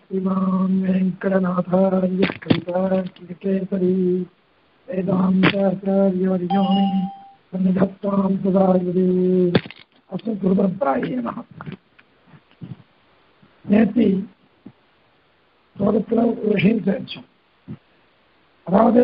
श्रीमान् वेङ्कटनाथार्य कवितार्किकेसरी वेदान्ताचार्यवर्यो मे सन्निधत्तां सदा युधे अस्तु गुरुपरम्परायै नमः நேத்தி ஸ்லோகத்தில் ஒரு விஷயம் தெரிஞ்சோம் அதாவது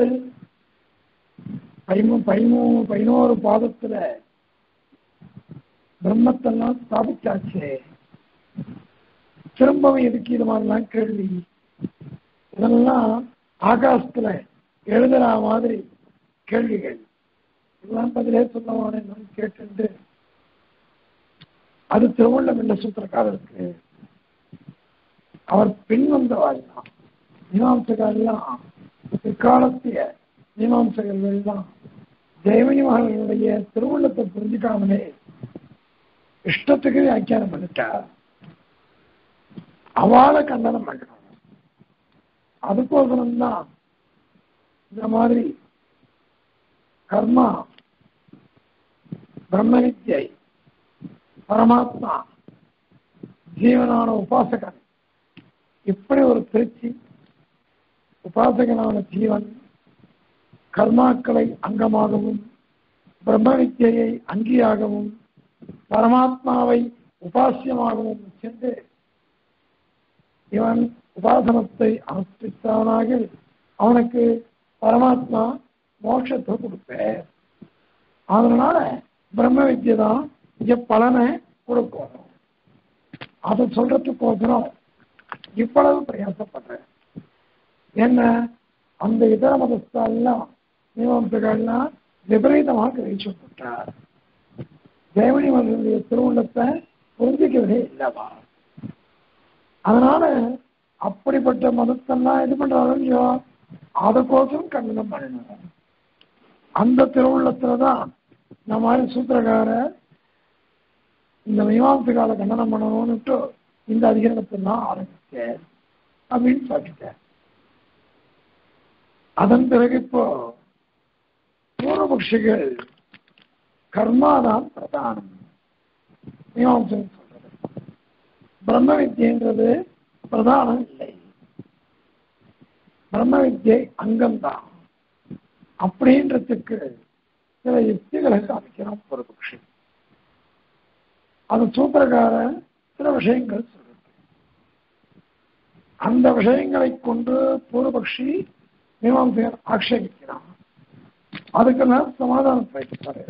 பதிமூ பதிமூ பதினோரு பாதத்துல பிரம்மத்தெல்லாம் ஸ்தாபிச்சாச்சு திரும்பவும் எதுக்கு இது மாதிரிலாம் கேள்வி இதெல்லாம் ஆகாசத்துல எழுதுற மாதிரி கேள்விகள் இதெல்லாம் பதிலே சொல்லவான கேட்டு அது திருவள்ளம் என்ற சூத்திரக்காரருக்கு அவர் பின் வந்தவாள்லாம் மீமாம்சகர்லாம் பிற்காலத்திய மீமாம்சகர்கள் எல்லாம் தேவனி மகளுடைய திருவுள்ளத்தை புரிஞ்சுக்காமலே இஷ்டத்துக்கு வியாக்கியானம் பண்ணிட்டார் அவளை கண்டனம் பண்ணணும் அதுக்கோசரம் தான் இந்த மாதிரி கர்மா பிரம்ம வித்யை பரமாத்மா ஜீவனான உபாசகன் இப்படி ஒரு திருச்சி உபாசகனான ஜீவன் கர்மாக்களை அங்கமாகவும் பிரம்ம வித்தியை அங்கியாகவும் பரமாத்மாவை உபாசியமாகவும் சென்று இவன் உபாசனத்தை அனுஷ்டித்தவனாக அவனுக்கு பரமாத்மா மோட்சத்தை கொடுப்பேன் அதனால பிரம்ம வித்தியை தான் இங்க பலனை கொடுக்கும் அதை சொல்றதுக்கோசரம் இவ்வளவு பிரயாசப்படுறேன் என்ன அந்த இதர மதஸ்தெல்லாம் மீமாம்சகள்லாம் விபரீதமாக கிரகிச்சு விட்டார் தேவனி மகளுடைய திருவுள்ளத்தை புரிஞ்சிக்கவே இல்லவா அதனால அப்படிப்பட்ட மதத்தெல்லாம் இது பண்றாரோ இல்லையோ அதுக்கோசரம் கண்டனம் பண்ணணும் அந்த திருவுள்ளத்துலதான் இந்த மாதிரி சூத்திரக்கார இந்த மீமாம்சகால கண்டனம் பண்ணணும்னுட்டு இந்த அதிகாரத்தெல்லாம் ஆரம்பிச்சேன் அப்படின்னு சொல்லிட்டேன் அதன் பிறகு இப்போ பூர்வபக்ஷிகள் கர்மாதான் பிரதானம் மீமாம்சம் சொல்றது பிரம்ம வித்தியன்றது பிரதானம் இல்லை பிரம்ம வித்தியை அங்கம்தான் அப்படின்றதுக்கு சில யுக்திகளை காமிக்கிறான் பூர்வபக்ஷி அது சூத்திரக்காரன் சில விஷயங்கள் சொல்றது அந்த விஷயங்களை கொண்டு பூர்வபக்ஷி மீமாம்சகர் ஆக்ஷேபிக்கிறான் அதுக்கு நான் சமாதானம் பேசுறாரு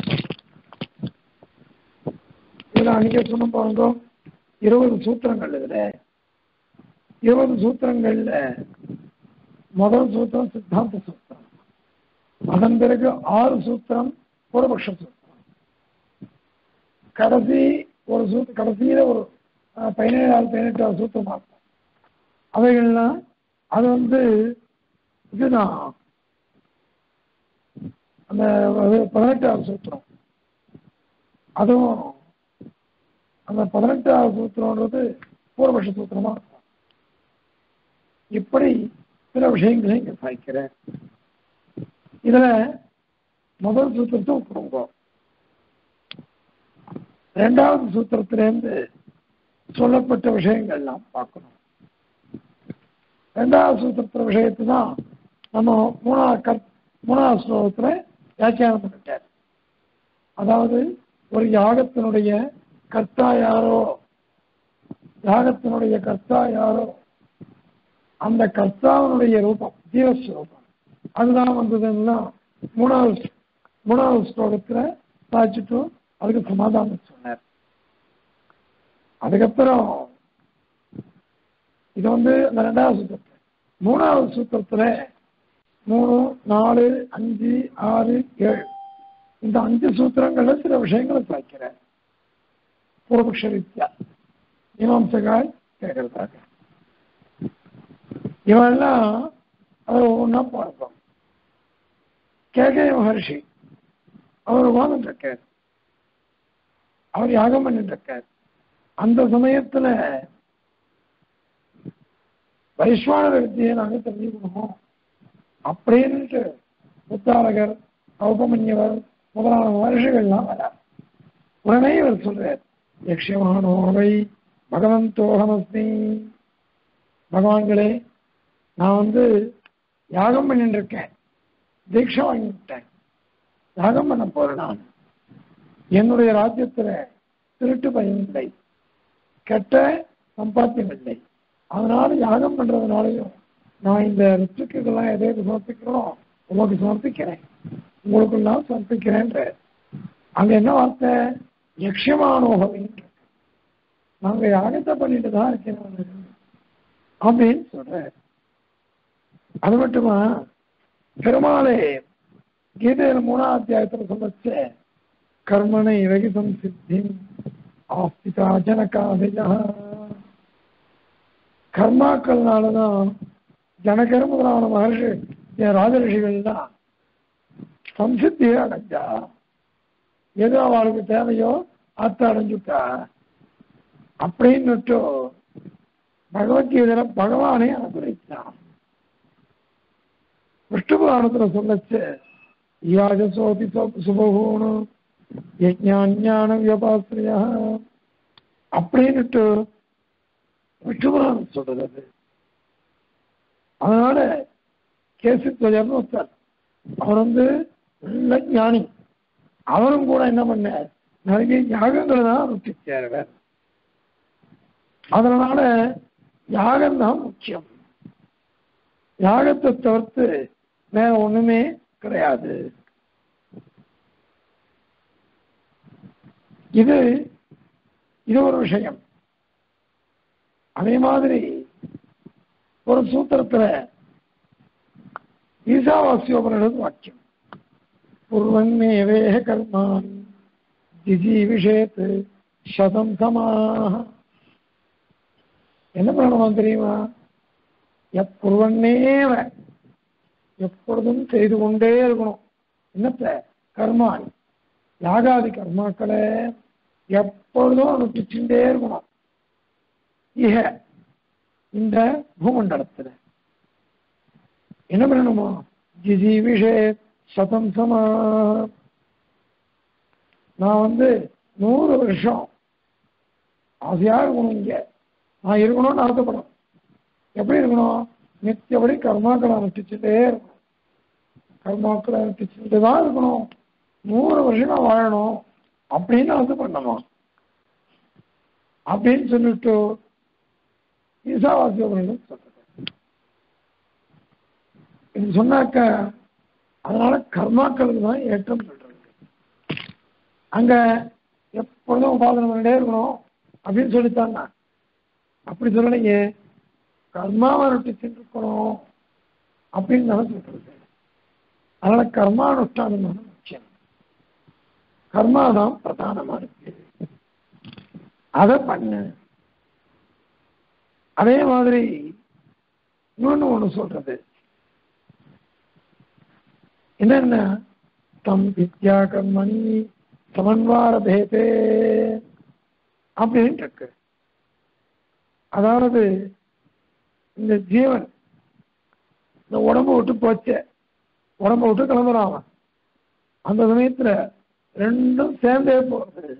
இதுல அன்னைக்கு சொன்ன பாருங்க இருபது சூத்திரங்கள் இதுல இருபது சூத்திரங்கள்ல முதல் சூத்திரம் சித்தாந்த சூத்திரம் அதன் பிறகு ஆறு சூத்திரம் பூர்வபக்ஷ சூத்திரம் கடைசி ஒரு சூத்திர கடைசியில ஒரு பதினேழாவது பதினெட்டாவது சூத்திரமா இருக்கும் அவைகள்லாம் அது வந்து இதுதான் அந்த பதினெட்டாவது சூத்திரம் அதுவும் அந்த பதினெட்டாவது சூத்திரம்ன்றது பூர்வபக்ஷ சூத்திரமா இருக்கும் இப்படி சில விஷயங்களை இங்க சாய்க்கிறேன் இதுல முதல் சூத்திரத்தை விட்டுருங்க ரெண்டாவது சூத்திரத்திலேருந்து சொல்லப்பட்ட விஷயங்கள்லாம் பார்க்கணும் ரெண்டாவது சூத்திரத்திர விஷயத்தை தான் நம்ம மூணாவது கர் மூணாவது ஸ்லோகத்துல வியாக்கியானம் பண்ணிட்டார் அதாவது ஒரு யாகத்தினுடைய கர்த்தா யாரோ யாகத்தினுடைய கர்த்தா யாரோ அந்த கர்த்தாவினுடைய ரூபம் ஜீவஸ்வரூபம் அதுதான் வந்ததுன்னா மூணாவது மூணாவது ஸ்லோகத்துல சாய்ச்சிட்டு அதுக்கு சமாதானம் சொன்னார் அதுக்கப்புறம் இது வந்து அந்த ரெண்டாவது சூத்திரத்தில் மூணாவது சூத்திரத்துல மூணு நாலு அஞ்சு ஆறு ஏழு இந்த அஞ்சு சூத்திரங்கள்ல சில விஷயங்களை சாய்க்கிறேன் பூர்வபக்ஷ ரீதியா மீமாம்சகாய் கேட்கறதாக இவெல்லாம் அதை ஒவ்வொன்றா பார்ப்போம் கேகய மகர்ஷி அவர் வாதம் இருக்கார் அவர் யாகம் பண்ணிட்டு இருக்கார் அந்த சமயத்துல வைஸ்வானர வித்தியை நாங்க தெரிஞ்சுக்கணும் அப்படின்ட்டு புத்தாரகர் கௌபமன்யவர் முதலான மகர்ஷிகள்லாம் வரார் உடனே இவர் சொல்றார் யக்ஷமானோவை பகவந்தோகமஸ்மி பகவான்களே நான் வந்து யாகம் பண்ணிட்டு இருக்கேன் தீட்சை வாங்கிவிட்டேன் யாகம் பண்ண போறேன் நான் என்னுடைய ராஜ்யத்துல திருட்டு பயம் இல்லை கெட்ட சம்பாத்தியம் இல்லை அதனால யாகம் பண்றதுனாலையும் நான் இந்த ரிச்சுக்கெல்லாம் எதை எது சமர்ப்பிக்கிறோம் உமக்கு சமர்ப்பிக்கிறேன் உங்களுக்கெல்லாம் சமர்ப்பிக்கிறேன்ற அங்க என்ன வார்த்தை யக்ஷமானோகவின் நாங்க யாகத்தை பண்ணிட்டு தான் இருக்கேன் அப்படின்னு சொல்ற அது மட்டுமா பெருமாளே கீதையில மூணாம் அத்தியாயத்துல சொல்லச்ச கர்மனை ரகிதம் சித்தி ஆஸ்திகா ஜனகாதயா கர்மாக்கள்னாலதான் ஜனகர் முதலான மகர்ஷி ராஜரிஷிகள் தான் சம்சித்தியே அடைஞ்சா எது அவளுக்கு தேவையோ அத்த அடைஞ்சுட்டா அப்படின்னுட்டு பகவத்கீதையில பகவானே அனுகிரகிச்சான் விஷ்ணு புராணத்துல சொல்லச்சு யாஜசோபி சுபகூணு யஜ்ஞான வியபாசிரியா அப்படின்னுட்டு விஷ்ணு புராணம் சொல்றது அது அதனால கேசி துவஜர்னு ஒருத்தர் அவர் வந்து நல்ல ஞானி அவரும் கூட என்ன பண்ணார் நிறைய யாகங்களை தான் அனுஷ்டிச்சார் அதனால யாகம் தான் முக்கியம் யாகத்தை தவிர்த்து வேற ஒண்ணுமே கிடையாது இது இது ஒரு விஷயம் அதே மாதிரி ஒரு சூத்திரத்துல ஈசாவாசியோபனிடம் வாக்கியம் பூர்வன்மேவேக கர்மான் ஜிஜீவிஷேத் சதம் சமாக என்ன பண்ணணும் தெரியுமா எப்பொருவன்னேவ எப்பொழுதும் செய்து கொண்டே இருக்கணும் என்னத்த கர்மான் யாகாதி கர்மாக்களை எப்பொழுதும் அனுப்பிச்சுட்டே இருக்கணும் இக இந்த பூமண்டலத்துல என்ன பண்ணணுமா ஜிஜி விஷே சதம் சமா நான் வந்து நூறு வருஷம் ஆசையா இருக்கணும் இங்க நான் இருக்கணும்னு ஆசைப்படும் எப்படி இருக்கணும் நித்தியபடி கர்மாக்களை அனுஷ்டிச்சுட்டே இருக்கணும் கர்மாக்களை அனுஷ்டிச்சுட்டு தான் இருக்கணும் நூறு வருஷம் நான் வாழணும் அப்படின்னு ஆசை பண்ணணும் அப்படின்னு சொல்லிட்டு ஈசாவாசியோபனிடம் சொல்றது இது சொன்னாக்க அதனால கர்மாக்களுக்கு தான் ஏற்றம் சொல்றது அங்க எப்பொழுதும் உபாதனை பண்ணிட்டே இருக்கணும் அப்படின்னு சொல்லித்தாங்க அப்படி சொல்லலைங்க கர்மாவை ரொட்டிச்சுட்டு இருக்கணும் அப்படின்னு தானே சொல்றது அதனால கர்மானுஷ்டானம் தான் முக்கியம் கர்மா தான் பிரதானமா இருக்கு அதை பண்ணு அதே மாதிரி இன்னொன்னு ஒண்ணு சொல்றது என்னென்ன தம் வித்யா கர்மணி சமன்வார பேதே அப்படின்னு இருக்கு அதாவது இந்த ஜீவன் இந்த உடம்பு விட்டு போச்ச உடம்ப விட்டு கிளம்புறான் அவன் அந்த சமயத்துல ரெண்டும் சேர்ந்தே போறது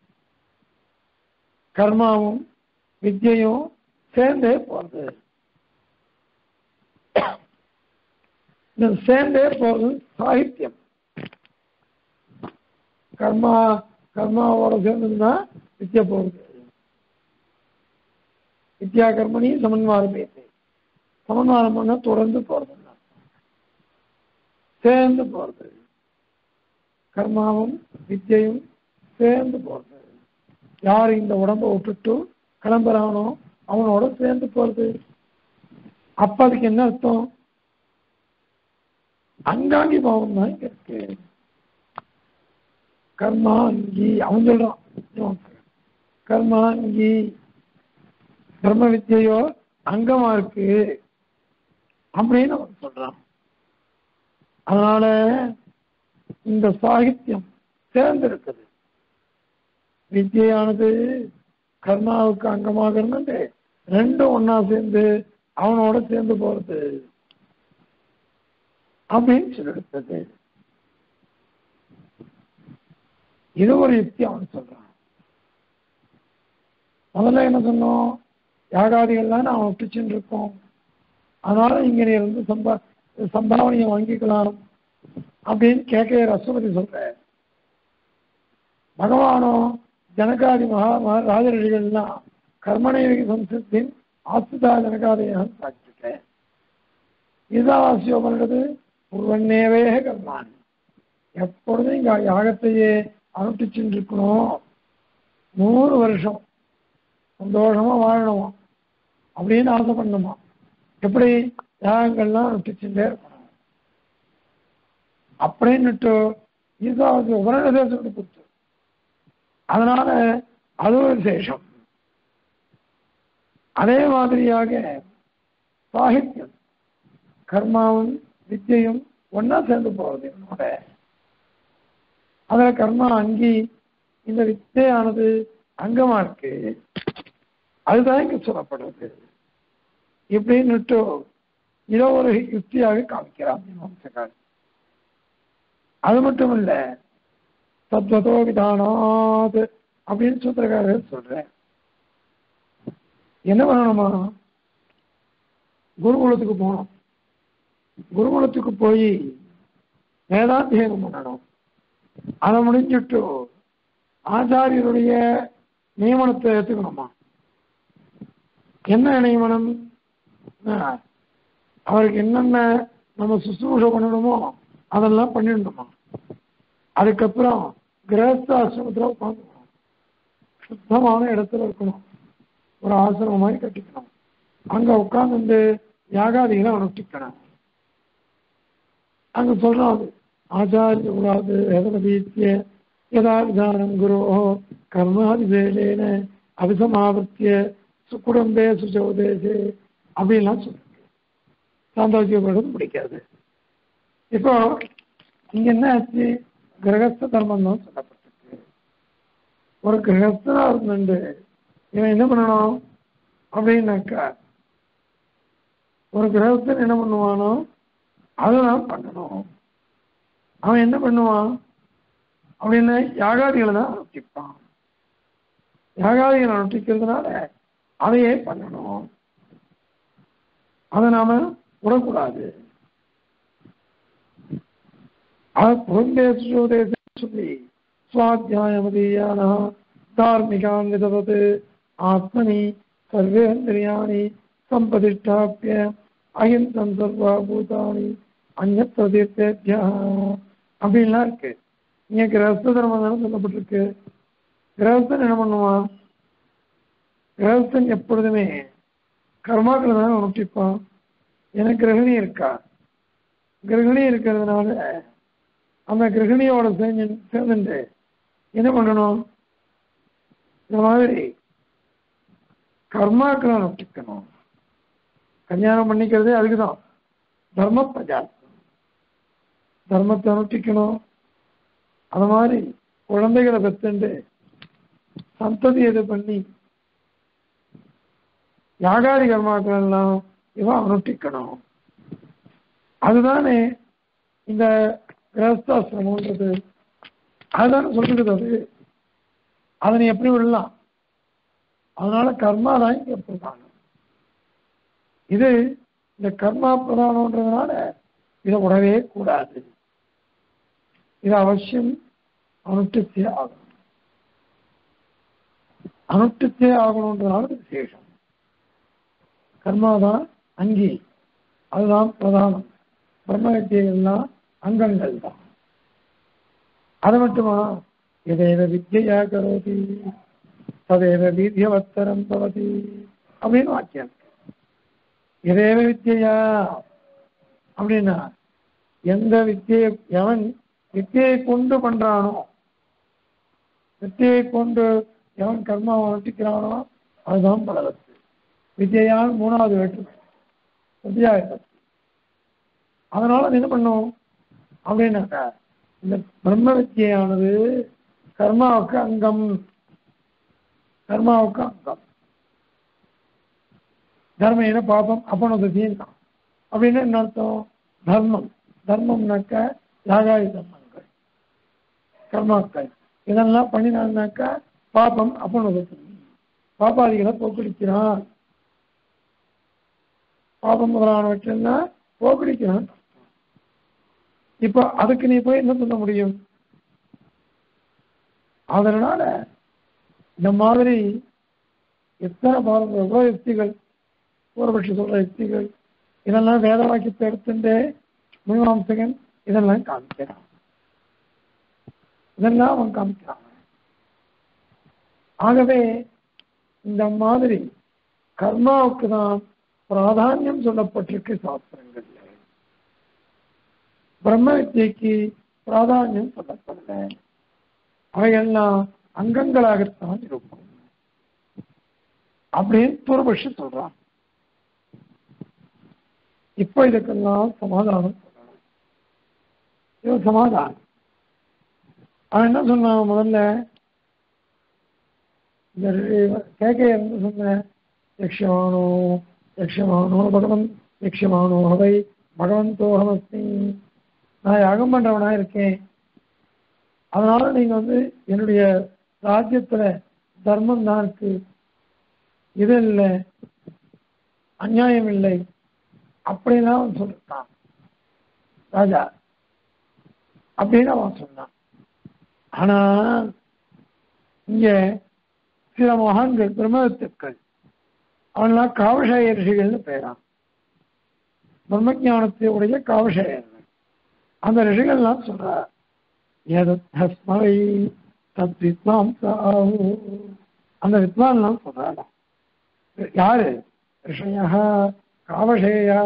கர்மாவும் வித்யையும் சேர்ந்தே போறது இந்த சேர்ந்தே போறது சாகித்யம் கர்மா கர்மாவோட சேர்ந்ததுன்னா வித்யா போகுது வித்யா கர்மணி சமன்வாரம் பேசு சமன்வாரம் பண்ண தொடர்ந்து போறது சேர்ந்து போறது கர்மாவும் வித்யையும் சேர்ந்து போறது யார் இந்த உடம்ப விட்டுட்டு கிளம்புறானோ அவனோட சேர்ந்து போறது அப்ப அதுக்கு என்ன அர்த்தம் அங்காங்கி பாவம் தான் இங்க இருக்கு கர்மாங்கி அவன் சொல்றான் கர்மாங்கி தர்ம வித்தியையோ அங்கமா இருக்கு அப்படின்னு அவன் சொல்றான் அதனால இந்த சாகித்யம் சேர்ந்து இருக்குது வித்தியானது கர்மாவுக்கு அங்கமாக இருந்துட்டு ரெண்டும் ஒன்னா சேர்ந்து அவனோட சேர்ந்து போறது அப்படின்னு சொல்லெடுத்தது இது ஒரு யுக்தி அவன் சொல்றான் முதல்ல என்ன சொன்னோம் யாகாதிகள்லாம் நான் விட்டுச்சுன்னு இருக்கோம் அதனால இங்க நீ இருந்து சம்பா சம்பாவனையை வாங்கிக்கலாம் அப்படின்னு கேட்க ரசபதி சொல்ற பகவானோ ஜனகாதி மகா மகா ராஜரிஷிகள்லாம் கர்மணைவி சம்சத்தின் ஆஸ்திதா ஜனகாதையாக சாட்சிட்டேன் கீதாவாசியம் பண்ணுறது ஒருவன்னேவே கர்மான் எப்பொழுதும் இங்க யாகத்தையே அனுஷ்டிச்சுட்டு இருக்கணும் நூறு வருஷம் சந்தோஷமா வாழணுமா அப்படின்னு ஆசை பண்ணணுமா எப்படி யாகங்கள்லாம் அனுஷ்டிச்சுட்டே இருக்கணும் அப்படின்னுட்டு கீதாவாசி உபநிடதேசத்தை கொடுத்து அதனால அது ஒரு விசேஷம் அதே மாதிரியாக சாகித்யம் கர்மாவும் வித்தியையும் ஒன்னா சேர்ந்து போறது என்னோட அதுல கர்மா அங்கி இந்த வித்தையானது அங்கமா இருக்கு அதுதான் இங்க சொல்லப்படுறது இப்படின்னுட்டு இதை ஒரு யுக்தியாக காமிக்கிறான் மீமாம்சகர் அது மட்டும் இல்ல தத்வதோ விதானாத் அப்படின்னு சூத்திரக்காரர் சொல்றேன் என்ன பண்ணணுமா குருகுலத்துக்கு போகணும் குருகுலத்துக்கு போய் வேதாத்தியனம் பண்ணணும் அதை முடிஞ்சுட்டு ஆச்சாரியருடைய நியமனத்தை ஏற்றுக்கணுமா என்ன நியமனம் ஆ, அவருக்கு என்னென்ன நம்ம சுசுரூஷ பண்ணணுமோ அதெல்லாம் பண்ணிடணுமா அதுக்கப்புறம் கிரகஸ்தாசிரமத்தில் உட்காந்துக்கணும் சுத்தமான இடத்துல இருக்கணும் ஒரு ஆசிரமம் மாதிரி கட்டிக்கணும் அங்க உட்கார்ந்து யாகாதிகளை அனுஷ்டிக்கணும் அங்க சொல்றோம் அது ஆச்சாரிய கூடாது எதனபீத்திய யதா விதானம் குரோ கர்மாதி வேலேன அபிசமாவர்த்திய சுக்குடம்பே சுச்சோதேசே அப்படின்லாம் சொல்லுங்க சாந்தோக்கியம் பிடிக்காது இப்போ இங்க என்ன ஆச்சு கிரகஸ்த தர்மம் தான் சொல்லப்பட்டிருக்கு ஒரு கிரகஸ்தனா இருந்துட்டு இவன் என்ன பண்ணணும் அப்படின்னாக்கா ஒரு கிரகஸ்தன் என்ன பண்ணுவானோ அதெல்லாம் பண்ணணும் அவன் என்ன பண்ணுவான் அப்படின்னு யாகாதிகளை தான் அனுஷ்டிப்பான் யாகாதிகளை அனுஷ்டிக்கிறதுனால அதையே பண்ணணும் அதை நாம விடக்கூடாது புரந்தேசோதேச சொல்லி சுவாத்தியாயமதீயான தார்மிகான் விதவது ஆத்மனி சர்வேந்திரியாணி சம்பதிஷ்டாப்பிய அகிம்சம் சர்வா பூதானி அந்நிய பிரதீர்த்தேபியா அப்படின்லாம் இருக்கு இங்க கிரகஸ்த தர்மம் தானே சொல்லப்பட்டிருக்கு கிரகஸ்தன் என்ன பண்ணுவான் கிரகஸ்தன் எப்பொழுதுமே கர்மாக்களை தானே அனுஷ்டிப்பான் எனக்கு கிரகிணி இருக்கா கிரகிணி இருக்கிறதுனால அந்த கிரகிணியோட சேர்ந்து சேர்ந்துட்டு என்ன பண்ணணும் இந்த மாதிரி கர்மாக்களை அனுஷ்டிக்கணும் கல்யாணம் பண்ணிக்கிறதே அதுக்கு தான் தர்ம பிரஜாத்தம் தர்மத்தை அனுஷ்டிக்கணும் அது மாதிரி குழந்தைகளை பெற்றுண்டு சந்ததி இது பண்ணி யாகாதி கர்மாக்கள் எல்லாம் இவன் அனுஷ்டிக்கணும் அதுதானே இந்த கிரகஸ்தாசிரமன்றது அதுதானே சொல்றது அது அதை நீ எப்படி விடலாம் அதனால கர்மா தான் இங்க பிரதானம் இது இந்த கர்மா பிரதானம்ன்றதுனால இதை விடவே கூடாது இது அவசியம் அனுஷ்டித்தே ஆகணும் அனுஷ்டித்தே ஆகணுன்றதுனால இது விசேஷம் கர்மாதான் அங்கி அதுதான் பிரதானம் பிரம்மவித்தியெல்லாம் அங்கங்கள் தான் அது மட்டுமா எதேவ வித்யா கரோதி ததேவ வீரியவத்தரம் பவதி அப்படின்னு வாக்கியம் இருக்கு. எதேவ வித்யா அப்படின்னா எந்த வித்தியை எவன் வித்தியை கொண்டு பண்றானோ வித்தியை கொண்டு எவன் கர்மாவை அனுஷ்டிக்கிறானோ அதுதான் பலவத்து வித்யான் மூணாவது வேற்றுமை வித்யாயத்தை அதனால அது என்ன பண்ணும் அப்படின்னாக்கா இந்த பிரம்ம வித்தியானது கர்மாவுக்கு அங்கம் கர்மாவுக்கு அங்கம் தர்மேன பாபம் அப்பனதீன் தான் அப்படின்னு என்ன அர்த்தம் தர்மம் தர்மம்னாக்கா யாகாதி தர்மங்கள் கர்மாக்கள் இதெல்லாம் பண்ணினான்னாக்கா பாபம் அப்பனதீன் பாபாதிகளை போக்கடிக்கிறான் பாபம் முதலானவற்றெல்லாம் போக்கடிக்கிறான் இப்போ அதுக்கு நீ போய் என்ன சொல்ல முடியும் அதனால இந்த மாதிரி எத்தனை பாருங்க எவ்வளவு யுக்திகள் பூர்வபட்சி சொல்ற யுக்திகள் இதெல்லாம் வேத வாக்கியத்தை எடுத்துட்டு மீமாம்சகன் இதெல்லாம் காமிக்கிறான் இதெல்லாம் அவன் காமிக்கிறான் ஆகவே இந்த மாதிரி கர்மாவுக்கு தான் பிராதானியம் சொல்லப்பட்டிருக்கு சாஸ்திரங்கள்ல பிரம்ம வித்தியைக்கு பிராதானியம் சொல்லப்படல அவையெல்லாம் அங்கங்களாகத்தான் இருக்கும் அப்படின்னு பூர்வபட்சி சொல்றான் இப்போ இதுக்கெல்லாம் சமாதானம் சொல்லணும் இது சமாதானம் அவன் என்ன சொன்னான் முதல்ல இந்த கேட்க இருந்து சொன்ன யக்ஷமானோ யக்ஷமானோ பகவன் யக்ஷமானோ அவை பகவந்தோகமஸ்மி நான் யாகம் பண்றவனா இருக்கேன் அதனால நீங்க வந்து என்னுடைய ராஜ்யத்துல தர்மம் தான் இருக்கு இது இல்லை அநியாயம் இல்லை அப்படிலாம் அவன் சொல்லிட்டான் ராஜா அப்படின்னு அவன் சொன்னான் ஆனா இங்க சில மகான்கள் பிரம்மத்துக்கள் அவன்லாம் காவஷாய ரிஷிகள்னு பெயரான் பிரம்மஜானத்தை உடைய காவஷாயர்கள் அந்த ரிஷிகள்லாம் சொல்றார் ஏதஸ்மை தத் வித்வாம் அந்த வித்வான்லாம் சொல்றாங்க யாரு ரிஷய காவஷேயா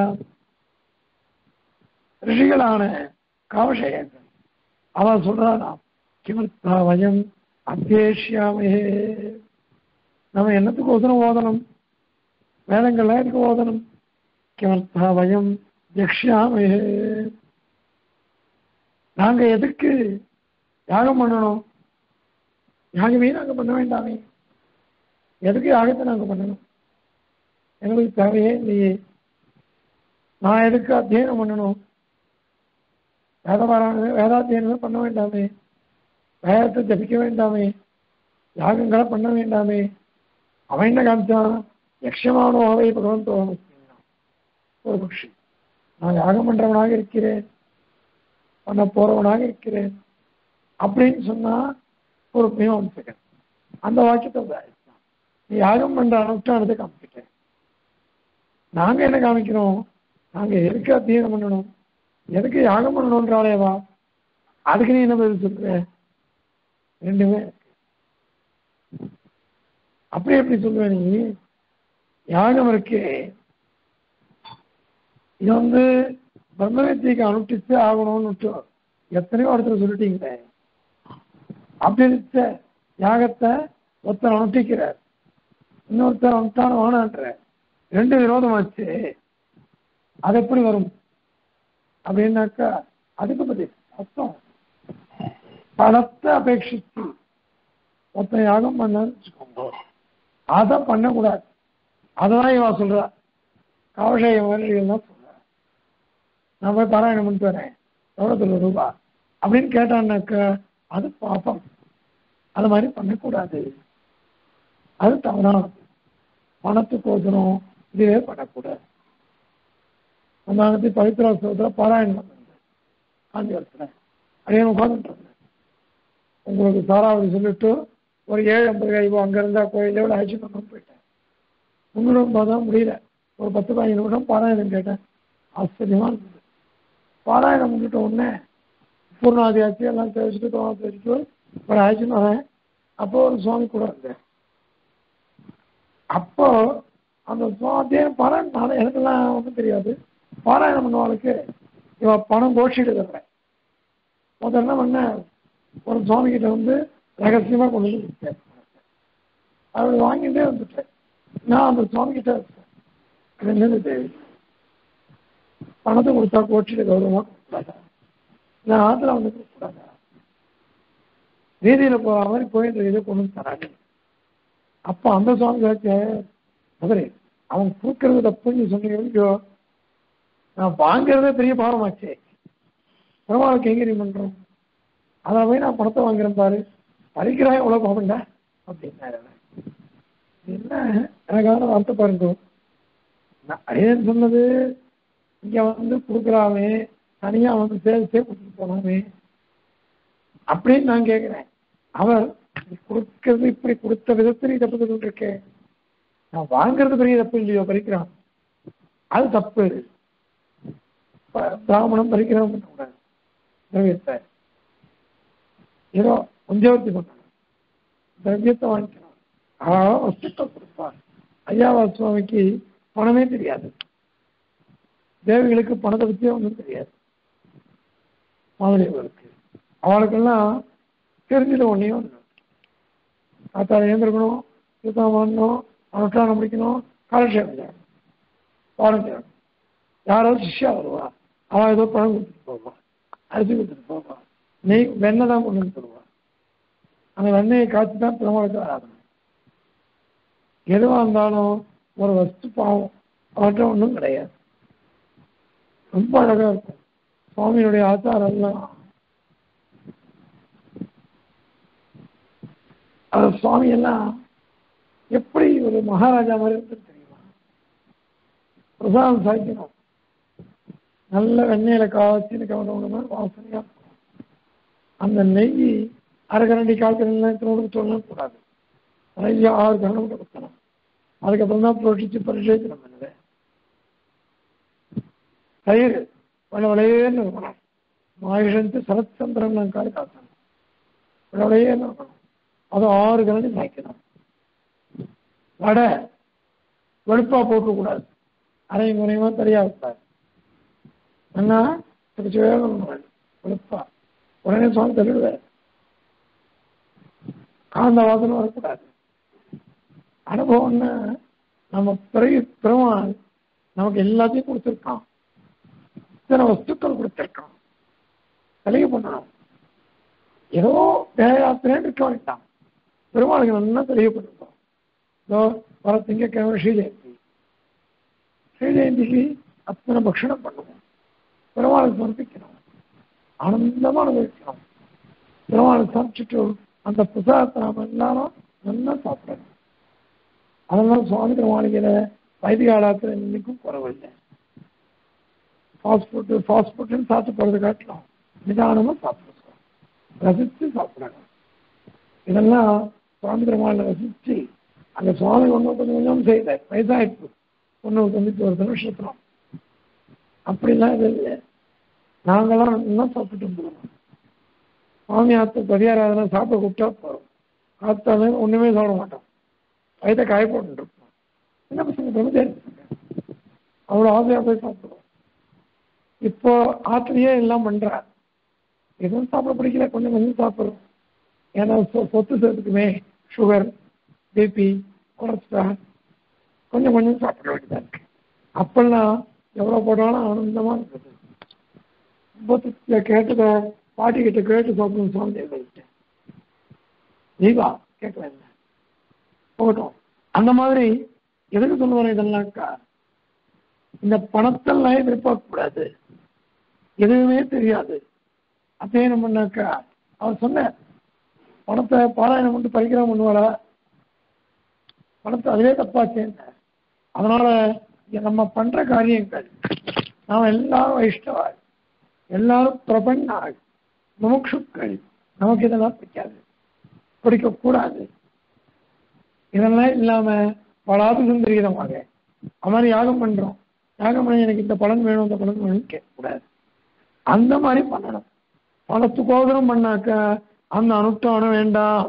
ரிஷிகளான காவஷேயர்கள் அவன் சொல்றானா கிமர்த்தா வயம் அத்தியேஷ்யாமே நம்ம என்னத்துக்கு ஓதனம் ஓதணும் வேதங்கள்லாம் எதுக்கு ஓதணும் கிமர்த்தா வயம் யக்ஷாமே நாங்க எதுக்கு யாகம் பண்ணணும் யாகமே நாங்க பண்ண வேண்டாமே எதுக்கு யாகத்தை நாங்க பண்ணணும் எங்களுக்கு தேவையே இல்லையே நான் எதுக்கு அத்தியனம் பண்ணணும் வேதபாராயணமே வேதாத்தியனமே பண்ண வேண்டாமே வேதத்தை ஜபிக்க வேண்டாமே யாகங்களை பண்ண வேண்டாமே அவன் என்ன காமிச்சான் யக்ஷமானோ அவை பகவந்தோ ஒரு பக்ஷி நான் யாகம் பண்றவனாக இருக்கிறேன் பண்ண போறவனாக இருக்கிறேன் அப்படின்னு சொன்னா ஒரு மீமாம்சகன் அந்த வாக்கியத்தை உதாரித்தான் நீ யாகம் பண்ற அனுஷ்டானத்தை காமிச்சிட்டேன் நாங்க என்ன காமிக்கிறோம் நாங்க எதுக்கு அத்தியனம் பண்ணணும் எதுக்கு யாகம் பண்ணணும்ன்றாலேவா அதுக்கு நீ என்ன பதில் சொல்ற ரெண்டுமே இருக்கு. அப்படி எப்படி சொல்லுவ நீ யாகம் இருக்கு இது வந்து பிரம்மவித்தியக்கு அனுஷ்டிச்சு ஆகணும்னு விட்டு எத்தனையோ இடத்துல சொல்லிட்டீங்களே அப்படி இருக்க யாகத்தை ஒருத்தர் அனுஷ்டிக்கிறார் இன்னொருத்தர் அனுஷ்டான வேணான்ற ரெண்டு விரோதமாச்சு அது எப்படி வரும் அப்படின்னாக்கா அதுக்கு பத்தி அர்த்தம் பணத்தை அபேட்சிச்சு ஒருத்தன் யாகம் பண்ணான்னு வச்சுக்கோங்க அதை பண்ணக்கூடாது அதான் இவன் சொல்றா காவஷாய மகர்ஷிகள் தான் சொல்றா நான் போய் பாராயணம் பண்ணிட்டு வரேன் எவ்வளோ தொண்ணூறு ரூபா அப்படின்னு கேட்டான்னாக்கா அது பாப்பம் அது மாதிரி பண்ணக்கூடாது அது தவறானது பணத்துக்கோசரம் இதுவே பண்ணக்கூடாது அந்த பவித்ரா சோதர பாராயணம் பண்ணுங்க காஞ்சிபுரத்தில் அப்படியே உட்காந்துட்டு இருந்தேன் உங்களுக்கு சாராவதி சொல்லிட்டு ஒரு ஏழு ஐம்பது கைவோ அங்கே இருந்தா கோயிலே விட அழைச்சி பண்ண போயிட்டேன் முன்னூறு தான் முடியல ஒரு பத்து பதினஞ்சு நிமிடம் பாராயணம் கேட்டேன் ஆச்சரியமா இருந்தது பாராயணம் முடிட்ட உடனே பூர்ணாதி ஆச்சு எல்லாம் தெரிச்சுட்டு தோணா தெரிச்சுட்டு ஒரு ஆச்சுன்னு வரேன் அப்போ ஒரு சுவாமி கூட இருந்தேன் அப்போ அந்த சுவாமியே பாராயணம் நான் எனக்கெல்லாம் ஒன்றும் தெரியாது பாராயணம் பண்ணவாளுக்கு இவ பணம் கோஷிட்டு தர்றேன் முதல்ல என்ன பண்ண ஒரு சுவாமி கிட்ட வந்து ரகசியமா கொண்டு வந்து விட்டேன் அவர் வாங்கிட்டே வந்துட்டேன் நான் அந்த சுவாமி கிட்ட இது என்னது பணத்தை கொடுத்தா கோச்சிட்டு கௌரவமா கொடுத்தாங்க நான் ஆத்துல வந்து கொடுத்தாங்க வீதியில போற மாதிரி போயிட்டு இதை கொண்டு வந்து தராங்க அப்ப அந்த சுவாமி கேட்க மதுரை அவன் கொடுக்கறது தப்புன்னு சொன்னீங்க நான் வாங்குறதே பெரிய பாவமாச்சே பெருமாளுக்கு எங்க நீ பண்றோம் அதை போய் நான் பணத்தை வாங்குறேன் பாரு பறிக்கிறா எவ்வளவு பாவம்டா அப்படின்னாரு என்ன எனக்கான வார்த்தை பாருங்க அடியேன் சொன்னது இங்க வந்து கொடுக்குறாமே தனியா வந்து சேர்த்தே கொடுத்துட்டு போனாமே அப்படின்னு நான் கேட்கிறேன் அவர் கொடுக்கிறது இப்படி கொடுத்த விதத்தில் நீ தப்பு இருக்கேன் நான் வாங்குறது பெரிய தப்பு இல்லையோ பறிக்கிறான் அது தப்பு ப- பிராமணம் பறிக்கிறவன் பண்ணக்கூடாது திரவியத்தை ஏதோ கொஞ்சவர்த்தி பண்ணணும் திரவியத்தை வாங்கிக்கணும் அழகா வஸ்துக்கள் கொடுப்பார் ஐயாவா சுவாமிக்கு பணமே தெரியாது தேவிகளுக்கு பணத்தை பற்றியே ஒன்றும் தெரியாது மாதவிகளுக்கு அவளுக்கெல்லாம் தெரிஞ்சது ஒன்றையும் ஒன்று காத்தால எழுந்திருக்கணும் சுத்தம் பண்ணணும் அனுஷ்டானம் முடிக்கணும் காலட்சேபம் செய்யணும் பாடம் செய்யணும் யாராவது சிஷ்யா வருவா அவன் ஏதோ பழம் கொடுத்துட்டு போவா அரிசி கொடுத்துட்டு போவா நெய் வெண்ணெய் தான் கொண்டு வந்து தருவா அந்த வெண்ணெயை காய்ச்சி தான் பெருமாளுக்கு ஆராதனை எதுவாக இருந்தாலும் ஒரு வஸ்து பாவம் அவர்கிட்ட ஒன்றும் கிடையாது ரொம்ப அழகா இருக்கும் சுவாமியினுடைய ஆச்சாரம் எல்லாம் அது சுவாமி எல்லாம் எப்படி ஒரு மகாராஜா மாதிரி இருந்து தெரியுமா பிரசாதம் சாய்க்கணும் நல்ல வெண்ணெயில காய்ச்சி கவனம் வாசனையா இருக்கும் அந்த நெய் அரை கரண்டி கால் கரண்டி திரும்ப சொல்லணும் கூடாது நெய் ஆறு கரண்டி கொடுக்கணும் அதுக்கப்புறம் தான் புரோட்டிச்சு பரிசேச்சனம் பண்ணுவேன் தயிர் வள வளையேன்னு இருக்கணும் மாயுஷந்து சரத்சந்திரன் நான் காலி காத்தணும் வள வளையேன்னு இருக்கணும் அது ஆறு கரண்டி சாய்க்கணும் வடை வெளுப்பா போட்டக்கூடாது அரை முறையமா தெரியா வைப்பார் அண்ணா திருச்சி வேகம் வெளுப்பா உடனே சுவாமி தள்ளிடுவார் காந்த வாசனை வரக்கூடாது அனுபவம்னா நம்ம பிறகு பெருமாள் நமக்கு எல்லாத்தையும் கொடுத்துருக்கான் இத்தனை வஸ்துக்கள் கொடுத்துருக்கான் தெளிவு பண்ணணும் ஏதோ வேலையாத்திரே இருக்க வேண்டாம் பெருமாளுக்கு நல்லா தெளிவுபட்டிருக்கோம் இதோ வர திங்கக்கிழமை ஸ்ரீஜெயந்தி ஸ்ரீஜெயந்திக்கு அத்தனை பக்ஷணம் பண்ணுவோம் பெருமாளுக்கு சமர்ப்பிக்கணும் ஆனந்தமா அனுபவிக்கணும் பெருமாளுக்கு சமைச்சிட்டு அந்த பிரசாதத்தை நாம எல்லாரும் நல்லா சாப்பிடணும் அதெல்லாம் சுவாமி திருமாளிகையில வைதிகாலத்தில் இன்னைக்கும் குறவில்லை ஃபாஸ்ட் ஃபுட்டு ஃபாஸ்ட் ஃபுட்டுன்னு சாப்பிட்டு போகிறது காட்டலாம் நிதானமாக சாப்பிடணும் ரசித்து சாப்பிடணும் இதெல்லாம் சுவாமி திருமாலில் ரசித்து அந்த சுவாமி ஒன்று கொஞ்சம் கொஞ்சம் செய்த வயசாயிடுச்சு ஒன்று தொண்ணூற்றி ஒரு நிமிஷத்துலாம் அப்படிலாம் இது இல்லை நாங்களாம் நல்லா சாப்பிட்டு போகிறோம் சுவாமி ஆத்து பரிகாராதனை சாப்பிட கூப்பிட்டா போகிறோம் காத்தாலே ஒன்றுமே சாப்பிட மாட்டோம் வயதை காய போட்டுருப்போம் சின்ன பசங்க பிரம்மச்சாரி பசங்க அவ்வளோ ஆசையாக போய் சாப்பிடுவோம் இப்போ ஆத்திலேயே எல்லாம் பண்றா எதுவும் சாப்பிட பிடிக்கல கொஞ்சம் கொஞ்சம் சாப்பிட்றோம் ஏன்னா சொ- சொத்து சேர்த்துக்குமே சுகர் பிபி கொலஸ்ட்ரால் கொஞ்சம் கொஞ்சம் சாப்பிட வேண்டியதா இருக்கு அப்பெல்லாம் எவ்வளோ போட்டாலும் ஆனந்தமா இருக்குது கேட்டு பாட்டி கிட்ட கேட்டு சாப்பிடணும் சுவாமி வச்சுட்டேன் தீபா கேட்கல என்ன போகட்டும் அந்த மாதிரி எதுக்கு சொல்லுவாங்க இதெல்லாம்க்கா இந்த பணத்தெல்லாம் எதிர்பார்க்க கூடாது எதுவுமே தெரியாது அத்தியனம் பண்ணாக்கா அவர் சொன்னார் பணத்தை பாராயணம் பண்ணிட்டு பரிகிரகம் பண்ணுவாளா பணத்தை அதுவே தப்பாச்சேன்னு அதனால இங்க நம்ம பண்ற காரியங்கள் நாம் எல்லாரும் வைஷ்ணவாள் எல்லாரும் பிரபன்னாள் முமுட்சுக்கள் நமக்கு இதெல்லாம் பிடிக்காது பிடிக்கக்கூடாது இதெல்லாம் இல்லாம பலாது சுந்தரீதமாக அது மாதிரி யாகம் பண்றோம் யாகம் பண்ணி எனக்கு இந்த பலன் வேணும் இந்த பலன் வேணும் கேட்கக்கூடாது அந்த மாதிரி பண்ணணும் பணத்துக்கோசரம் பண்ணாக்க அந்த அனுஷ்டானம் வேண்டாம்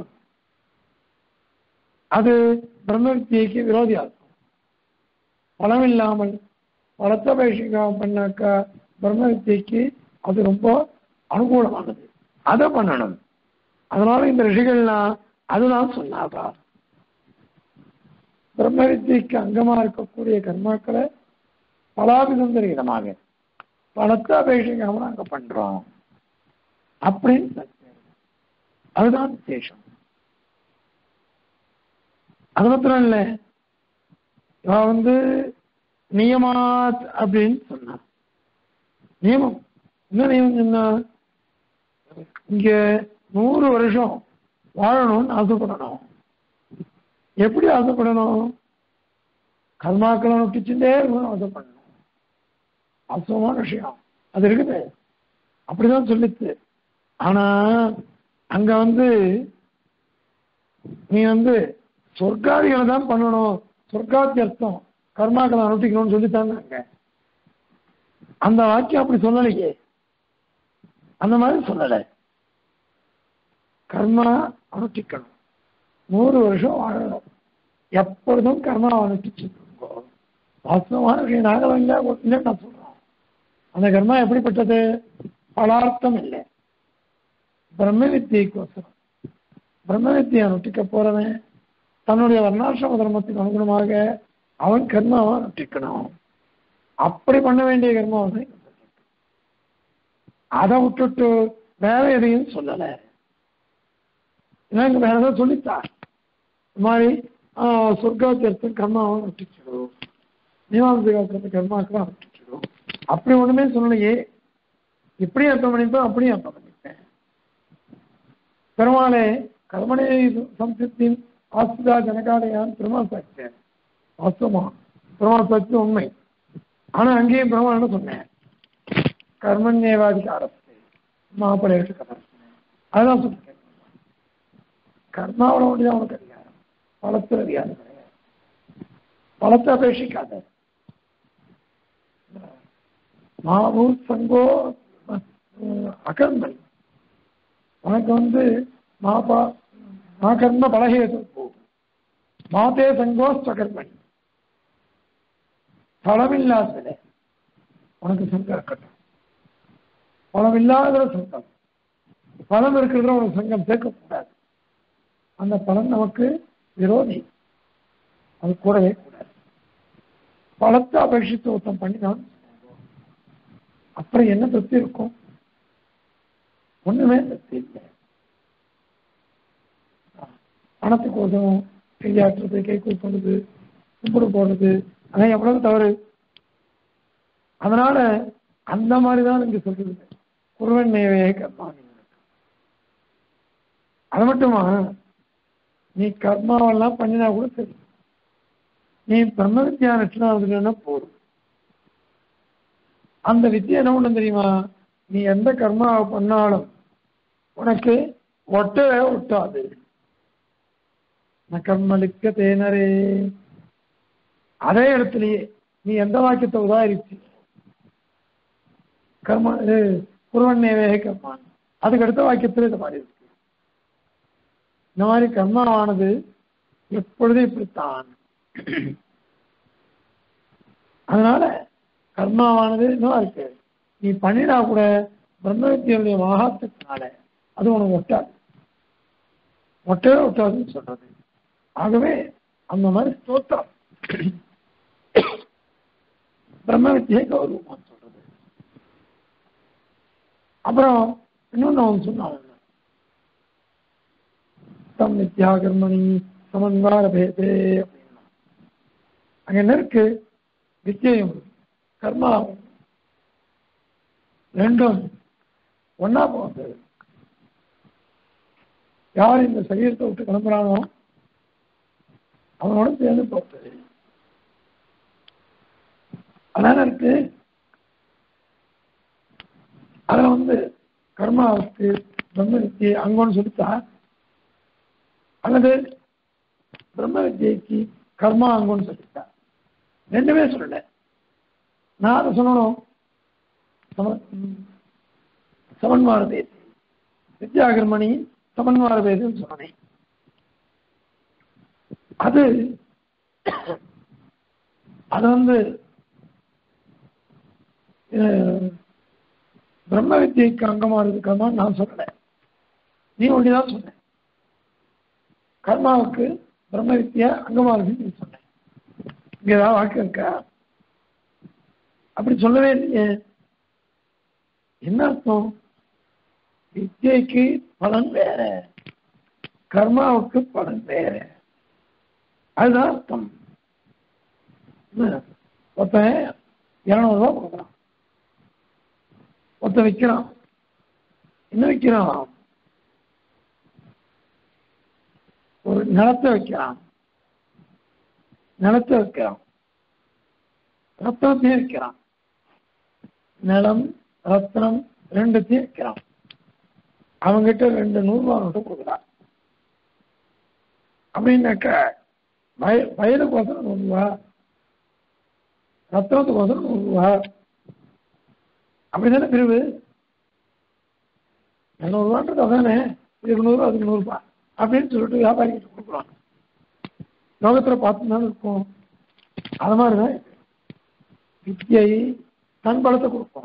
அது பிரம்மவித்தியைக்கு விரோதியா இருக்கும் பலம் இல்லாமல் பலத்தபேஷிகம் பண்ணாக்க பிரம்மவித்தியைக்கு அது ரொம்ப அனுகூலமானது அதை பண்ணணும் அதனால இந்த ரிஷிகள்லாம் அதுதான் சொன்னாதா பிரம்மவித்தியைக்கு அங்கமா இருக்கக்கூடிய கர்மாக்களை பலாபிசந்தரிதமாக பணத்தை அபேஷிக்காம நாங்க பண்றோம் அப்படின்னு சொல்றாரு. அதுதான் விசேஷம் அது மாத்திரம் இல்ல இவன் வந்து நியமாத் அப்படின்னு சொன்னான் நியமம் என்ன நியமம் சொன்னா இங்க நூறு வருஷம் வாழணும்னு ஆசைப்படணும் எப்படி ஆசைப்படணும் கர்மாக்களை நொட்டிச்சுட்டே இருக்கணும் அதை பண்ணணும் வாஸ்தவமான விஷயம் அது இருக்குது அப்படிதான் சொல்லிச்சு ஆனா அங்க வந்து நீ வந்து சொர்க்காதிகளை தான் பண்ணணும் சொர்க்காத்தியர்த்தம் கர்மாக்களை அனுஷ்டிக்கணும்னு சொல்லித்தாங்க அங்க அந்த வாக்கியம் அப்படி சொல்லலையே அந்த மாதிரி சொல்லலை கர்மா அனுஷ்டிக்கணும் நூறு வருஷம் வாழணும் எப்பொழுதும் கர்மா அனுஷ்டிச்சுட்டு இருக்கோம் வாஸ்தவமான விஷயம் நாங்களும் இல்லை இல்லைன்னு நான் சொல்றோம் அந்த கர்மா எப்படிப்பட்டது பலார்த்தம் இல்லை பிரம்ம வித்தியைக்கோசரம் பிரம்ம வித்தியை அனுஷ்டிக்க போறவன் தன்னுடைய வர்ணாசிரம தர்மத்துக்கு அனுகுணமாக அவன் கர்மாவை அனுஷ்டிக்கணும் அப்படி பண்ண வேண்டிய கர்மாவை அதை விட்டுட்டு வேற எதையும் சொல்லலை எனக்கு வேற ஏதாவது சொல்லித்தா இந்த மாதிரி சொர்க்காத்தியர்த்தம் கர்மாவை அனுஷ்டிச்சிடும் மீமாம்சகாத்திரத்தை கர்மாக்களை அனுஷ்டிச்சிடும் அப்படி ஒண்ணுமே சொல்லலையே இப்படி அர்த்தம் பண்ணிப்பேன் அப்படியும் அர்த்தம் பண்ணிப்பேன் பெருமாளே கர்மனே சம்சித்தின் ஆஸ்திதா ஜனகாலயான் பெருமாள் சாட்சியர் வாஸ்தவமா பெருமாள் சாட்சி உண்மை ஆனா அங்கேயும் பெருமாள் என்ன சொன்னேன் கர்மண்யேவாதிகாரத்தை மாப்பிள்ளையிட்டு கதை அதுதான் சொல்லிருக்கேன் கர்மாவோட ஒன்றுதான் உனக்கு அதிகாரம் பலத்தில் அதிகாரம் கிடையாது பலத்தை அபேட்சிக்காத மாவு சங்கோ அகர்மை உனக்கு வந்து மாபா மாகர்ம பலகேது மாதே சங்கோ ஸ்வகர்மணி பலமில்லாதது உனக்கு சங்கம் இருக்கட்டும் பலம் இல்லாத சங்கம் பலம் இருக்கிறதுல உனக்கு சங்கம் சேர்க்கக்கூடாது அந்த பலன் நமக்கு விரோதி அது கூடவே கூடாது பலத்தை அபேட்சித்து ஒருத்தம் பண்ணினான் அப்புறம் என்ன திருப்தி இருக்கும் ஒண்ணுமே திருப்தி இல்லை பணத்துக்கு உதவும் கையாட்டுறது கை கூப்பிடுறது கும்பிடு போடுறது அதான் எவ்வளவு தவறு அதனால அந்த மாதிரி தான் இங்க சொல்றது குருவன் நேவையை கர்மானி அது மட்டுமா நீ கர்மாவெல்லாம் பண்ணினா கூட சரி நீ பிரம்ம வித்யா நட்சணாவதுன்னா போதும் அந்த வித்தியை என்ன ஒண்ணு தெரியுமா நீ எந்த கர்மாவை பண்ணாலும் உனக்கு ஒட்டவே ஒட்டாது கர்மலிக்க தேனரே அதே இடத்துலயே நீ எந்த வாக்கியத்தை உதாரிச்சு கர்ம இது குருவன்னேவே கர்மான் அதுக்கு அடுத்த வாக்கியத்தில் இது மாதிரி இருக்கு இந்த மாதிரி கர்மாவானது எப்பொழுதும் இப்படித்தான் அதனால கர்மாவானது இன்னும் இருக்கு நீ பண்ணினா கூட பிரம்ம வித்தியுடைய மகாத்துக்குனால அது உனக்கு ஒட்டாது ஒட்டவே ஒட்டாதுன்னு சொல்றது ஆகவே அந்த மாதிரி ஸ்தோத்திரம் பிரம்ம வித்தியை கௌரவமான்னு சொல்றது அப்புறம் இன்னொன்னு அவன் சொன்னான் தம் வித்யா கர்மணி சமன்வார பேதே அப்படின்னா அங்க என்ன இருக்கு வித்தியும் கர்மாவும் ரெண்டும் ஒன்னா போகுது யார் இந்த சரீரத்தை விட்டு கிளம்புறானோ அவனோட சேர்ந்து போகுது அதான் இருக்கு அதுல வந்து கர்மாவுக்கு பிரம்ம வித்தியை அங்கோன்னு சொல்லித்தா அல்லது பிரம்ம வித்தியைக்கு கர்மா அங்கோன்னு சொல்லித்தா ரெண்டுமே சொல்லல நான் அதை சொல்லணும் சம சமன்மார பேசி வித்யாகர்மணி சமன்மார பேசுன்னு சொன்னேன் அது அது வந்து பிரம்ம வித்தியைக்கு அங்கமா இருக்கமா நான் சொல்லல நீ ஒண்டிதான் சொன்ன கர்மாவுக்கு பிரம்ம வித்தியா அங்கமா இருக்குன்னு நீ சொன்ன இங்க ஏதாவது வாக்கு இருக்கா அப்படி சொல்லவே இல்லையே என்ன அர்த்தம் வித்தியைக்கு பலன் வேற கர்மாவுக்கு பலன் வேற அதுதான் அர்த்தம் ஒருத்தன் இருநூறு ரூபா கொடுக்குறான் ஒருத்தன் விற்கிறான் என்ன விற்கிறான் ஒரு நிலத்தை வைக்கிறான் நிலத்தை வைக்கிறான் ரத்னத்தையும் வைக்கிறான் நிலம் ரத்னம் ரெண்டுத்தையும் வைக்கிறான் அவங்கிட்ட ரெண்டு நூறு ரூபா நோட்டு கொடுக்குறான் அப்படின்னாக்க வய வயலுக்கு ஒசரம் நூறு ரூபா ரத்னத்துக்கு ஒசரம் நூறு ரூபா அப்படிதானே பிரிவு இரநூறுவான்றது அதானே இதுக்கு நூறுரூவா அதுக்கு நூறுரூபா அப்படின்னு சொல்லிட்டு வியாபாரிகிட்ட கொடுக்குறோம் லோகத்தில் பார்த்து தானே இருக்கும் அது மாதிரி தான் இது. வித்தியை தன் பலத்தை கொடுப்போம்